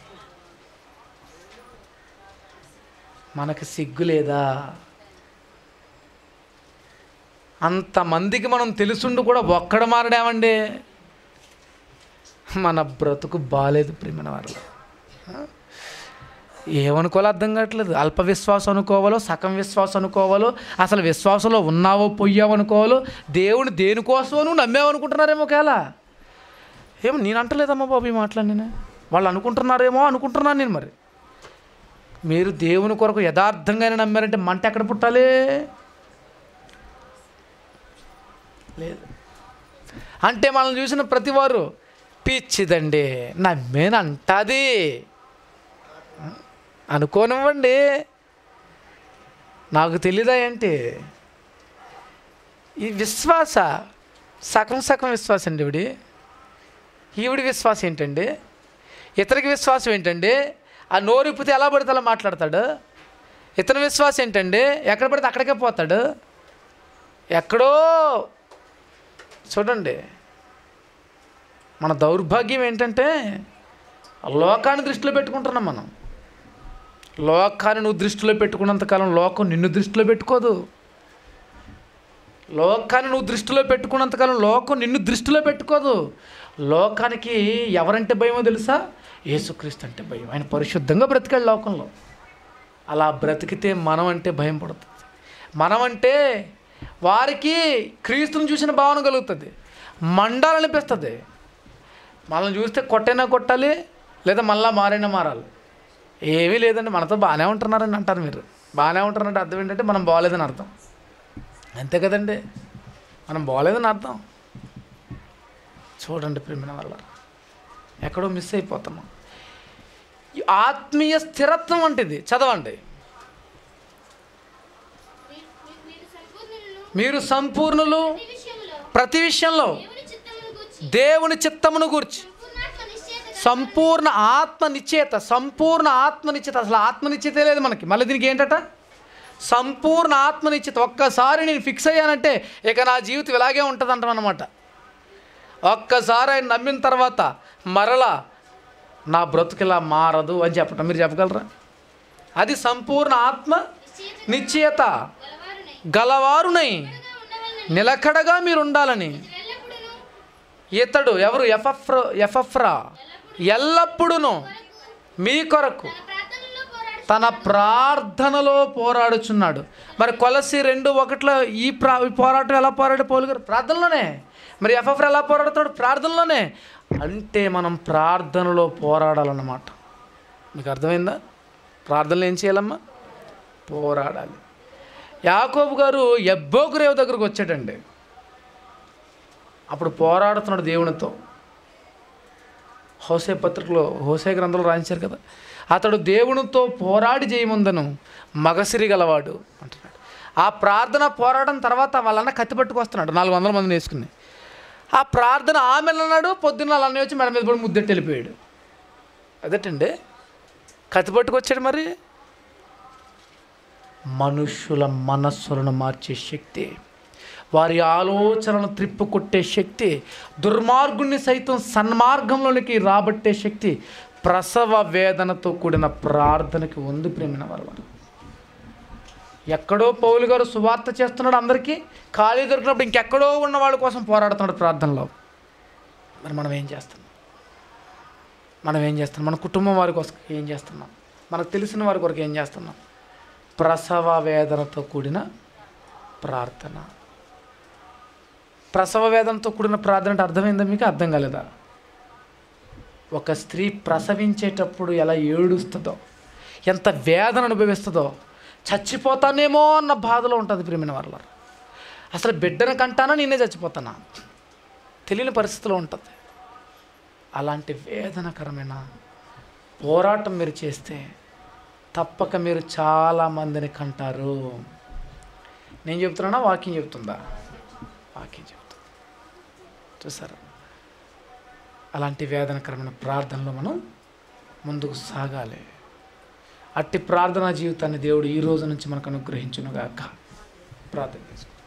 మనకి సిగ్గు లేదా అంతమందికి మనం తెలుసుండు కూడా ఒక్కడ మారడామండి మన బ్రతుకు బాలేదు ప్రేమైన వారు ఏమనుకోవాలో అర్థం కావట్లేదు అల్ప విశ్వాసం అనుకోవాలో సగం విశ్వాసం అనుకోవాలో అసలు విశ్వాసంలో ఉన్నావో పొయ్యావు అనుకోవాలో దేవుని దేనికోసమో నువ్వు నమ్మావు అనుకుంటున్నారేమో ఒకవేళ ఏమో నేను అంటలేదమ్మా బాబు ఈ మాటలు నేను వాళ్ళు అనుకుంటున్నారేమో అనుకుంటున్నాను నేను మరి మీరు దేవుని కొరకు యథార్థంగానే నమ్మారంటే మంట ఎక్కడ పుట్టాలి లేదు అంటే మనల్ని చూసిన ప్రతివారు పిచ్చిదండి నమ్మేనంటది అనుకోనివ్వండి నాకు తెలీదా ఏంటి ఈ విశ్వాస సగం సగం విశ్వాసం అండి ఇవిడి ఈవిడి విశ్వాసం ఏంటండి ఇతనికి విశ్వాసం ఏంటండి ఆ నోరిప్పితే ఎలా పడితే అలా మాట్లాడతాడు ఇతని విశ్వాసం ఏంటండి ఎక్కడ పడితే అక్కడికే పోతాడు ఎక్కడో చూడండి మన దౌర్భాగ్యం ఏంటంటే లోకాన్ని దృష్టిలో పెట్టుకుంటున్నాం మనం లోకాన్ని నువ్వు దృష్టిలో పెట్టుకున్నంతకాలం లోకం నిన్ను దృష్టిలో పెట్టుకోదు లోకాన్ని నువ్వు దృష్టిలో పెట్టుకున్నంతకాలం లోకం నిన్ను దృష్టిలో పెట్టుకోదు లోకానికి ఎవరంటే భయమో తెలుసా యేసుక్రీస్తు అంటే భయం ఆయన పరిశుద్ధంగా బ్రతికాడు లోకంలో అలా బ్రతికితే మనం అంటే భయం పడుతుంది మనం అంటే వారికి క్రీస్తుని చూసిన భావన కలుగుతుంది మండాలనిపిస్తుంది మనల్ని చూస్తే కొట్టైనా కొట్టాలి లేదా మళ్ళా మారైనా మారాలి ఏమీ లేదండి మనతో బాగానే ఉంటున్నారని అంటారు మీరు బాగానే ఉంటున్నారంటే అర్థం ఏంటంటే మనం బాగాలేదని అర్థం అంతే కదండి మనం బాగాలేదని అర్థం చూడండి ప్రేమిన వల్ల ఎక్కడో మిస్ అయిపోతున్నాం ఈ ఆత్మీయ స్థిరత్వం వంటిది చదవండి మీ- మీ- మీరు సంపూర్ణులను మీరు సంపూర్ణులు ప్రతి విషయంలో ప్రతి విషయంలో దేవుని చిత్తమును గూర్చి దేవుని చిత్తమును గూర్చి సంపూర్ణాత్మ నిశ్చయత సంపూర్ణ ఆత్మ నిశ్చేత సంపూర్ణ ఆత్మ నిశ్చేత అసలు ఆత్మ నిశ్చితే లేదు మనకి మళ్ళీ దీనికి ఏంటట సంపూర్ణ ఆత్మ నిశ్చిత ఒక్కసారి నేను ఫిక్స్ అయ్యానంటే ఇక నా జీవితం ఇలాగే ఉంటుంది అంటామన్నమాట ఒక్కసారి ఆయన నమ్మిన తర్వాత మరలా నా బ్రతుకు ఇలా మారదు అని చెప్పటం మీరు చెప్పగలరా అది సంపూర్ణ ఆత్మ నిశ్చయత నిశ్చయత గలవారునై గలవారునై గా ఉండవలనని నిలకడగా మీరు ఉండాలని ఎల్లప్పుడూను ఇతడు ఎవరు ఎఫఫ్ర ఎఫఫ్రా ఎల్లప్పుడూను మీ కొరకు తన తన ప్రార్థనలో పోరాడు ప్రార్థనలో పోరాడుచున్నాడు మరి కొలసి రెండు ఒకటిలో ఈ ప్రా ఈ పోరాటం ఎలా పోరాడు పౌలు గారు ప్రార్థనలోనే మరి ఎఫ్ఎఫ్ ఎలా పోరాడుతాడు ప్రార్థనలోనే అంటే మనం ప్రార్థనలో పోరాడాలన్నమాట మీకు అర్థమైందా ప్రార్థనలు ఏం చేయాలమ్మా పోరాడాలి యాకోబు గారు ఎబ్బోకు రేవు దగ్గరకు వచ్చాడండి అప్పుడు పోరాడుతున్నాడు దేవునితో హోసే పత్రికలో హోసే గ్రంథంలో రాయించారు కదా అతడు దేవునితో పోరాడి చేయముందను మగసిరి గలవాడు అంటున్నాడు ఆ ప్రార్థన పోరాటం తర్వాత వాళ్ళన్న కత్తి పట్టుకొస్తున్నాడు నాలుగు వందల మందిని వేసుకుని ఆ ప్రార్థన ఆమె అన్నాడు పొద్దున్న వాళ్ళ అన్నయ్య వచ్చి మెడ మీద పడి ముద్దెట్టి వెళ్ళిపోయాడు అదేటండి కత్తి పట్టుకొచ్చాడు మరి మనుషుల మనస్సులను మార్చే శక్తి వారి ఆలోచనలను త్రిప్పుకొట్టే శక్తి దుర్మార్గుణ్ణి సైతం సన్మార్గంలోనికి రాబట్టే శక్తి ప్రసవ వేదనతో కూడిన ప్రార్థనకి ఉంది ప్రేమిన వారు వారు ఎక్కడో పౌలు గారు సువార్త చేస్తున్నాడు అందరికీ ఖాళీ దొరికినప్పుడు ఇంకెక్కడో ఉన్న వాళ్ళ కోసం పోరాడుతున్నాడు ప్రార్థనలో మరి మనం ఏం చేస్తున్నాం మనం ఏం చేస్తున్నాం మన కుటుంబం వారి కోసం ఏం చేస్తున్నాం మనకు తెలిసిన వారి కొరకు ఏం చేస్తున్నాం ప్రసవ వేదనతో కూడిన ప్రార్థన ప్రసవ వేదనతో కూడిన ప్రార్థన అంటే అర్థమైందా మీకు అర్థం కాలేదా ఒక స్త్రీ ప్రసవించేటప్పుడు ఎలా ఏడుస్తుందో ఎంత వేదన అనుభవిస్తుందో చచ్చిపోతానేమో అన్న బాధలో ఉంటుంది ప్రేమిన వాళ్ళ అసలు బిడ్డను కంటానా నేనే చచ్చిపోతానా తెలియని పరిస్థితిలో ఉంటుంది అలాంటి వేదనకరమైన పోరాటం మీరు చేస్తే తప్పక మీరు చాలా మందిని కంటారు నేను చెప్తున్నానా వాకింగ్ చెప్తుందా వాకింగ్ చెప్తుంది చూసారా అలాంటి వేదనకరమైన ప్రార్థనలో మనం ముందుకు సాగాలి అట్టి ప్రార్థనా జీవితాన్ని దేవుడు ఈ రోజు నుంచి మనకు అనుగ్రహించునుగాక ప్రార్థన చేసుకుందాం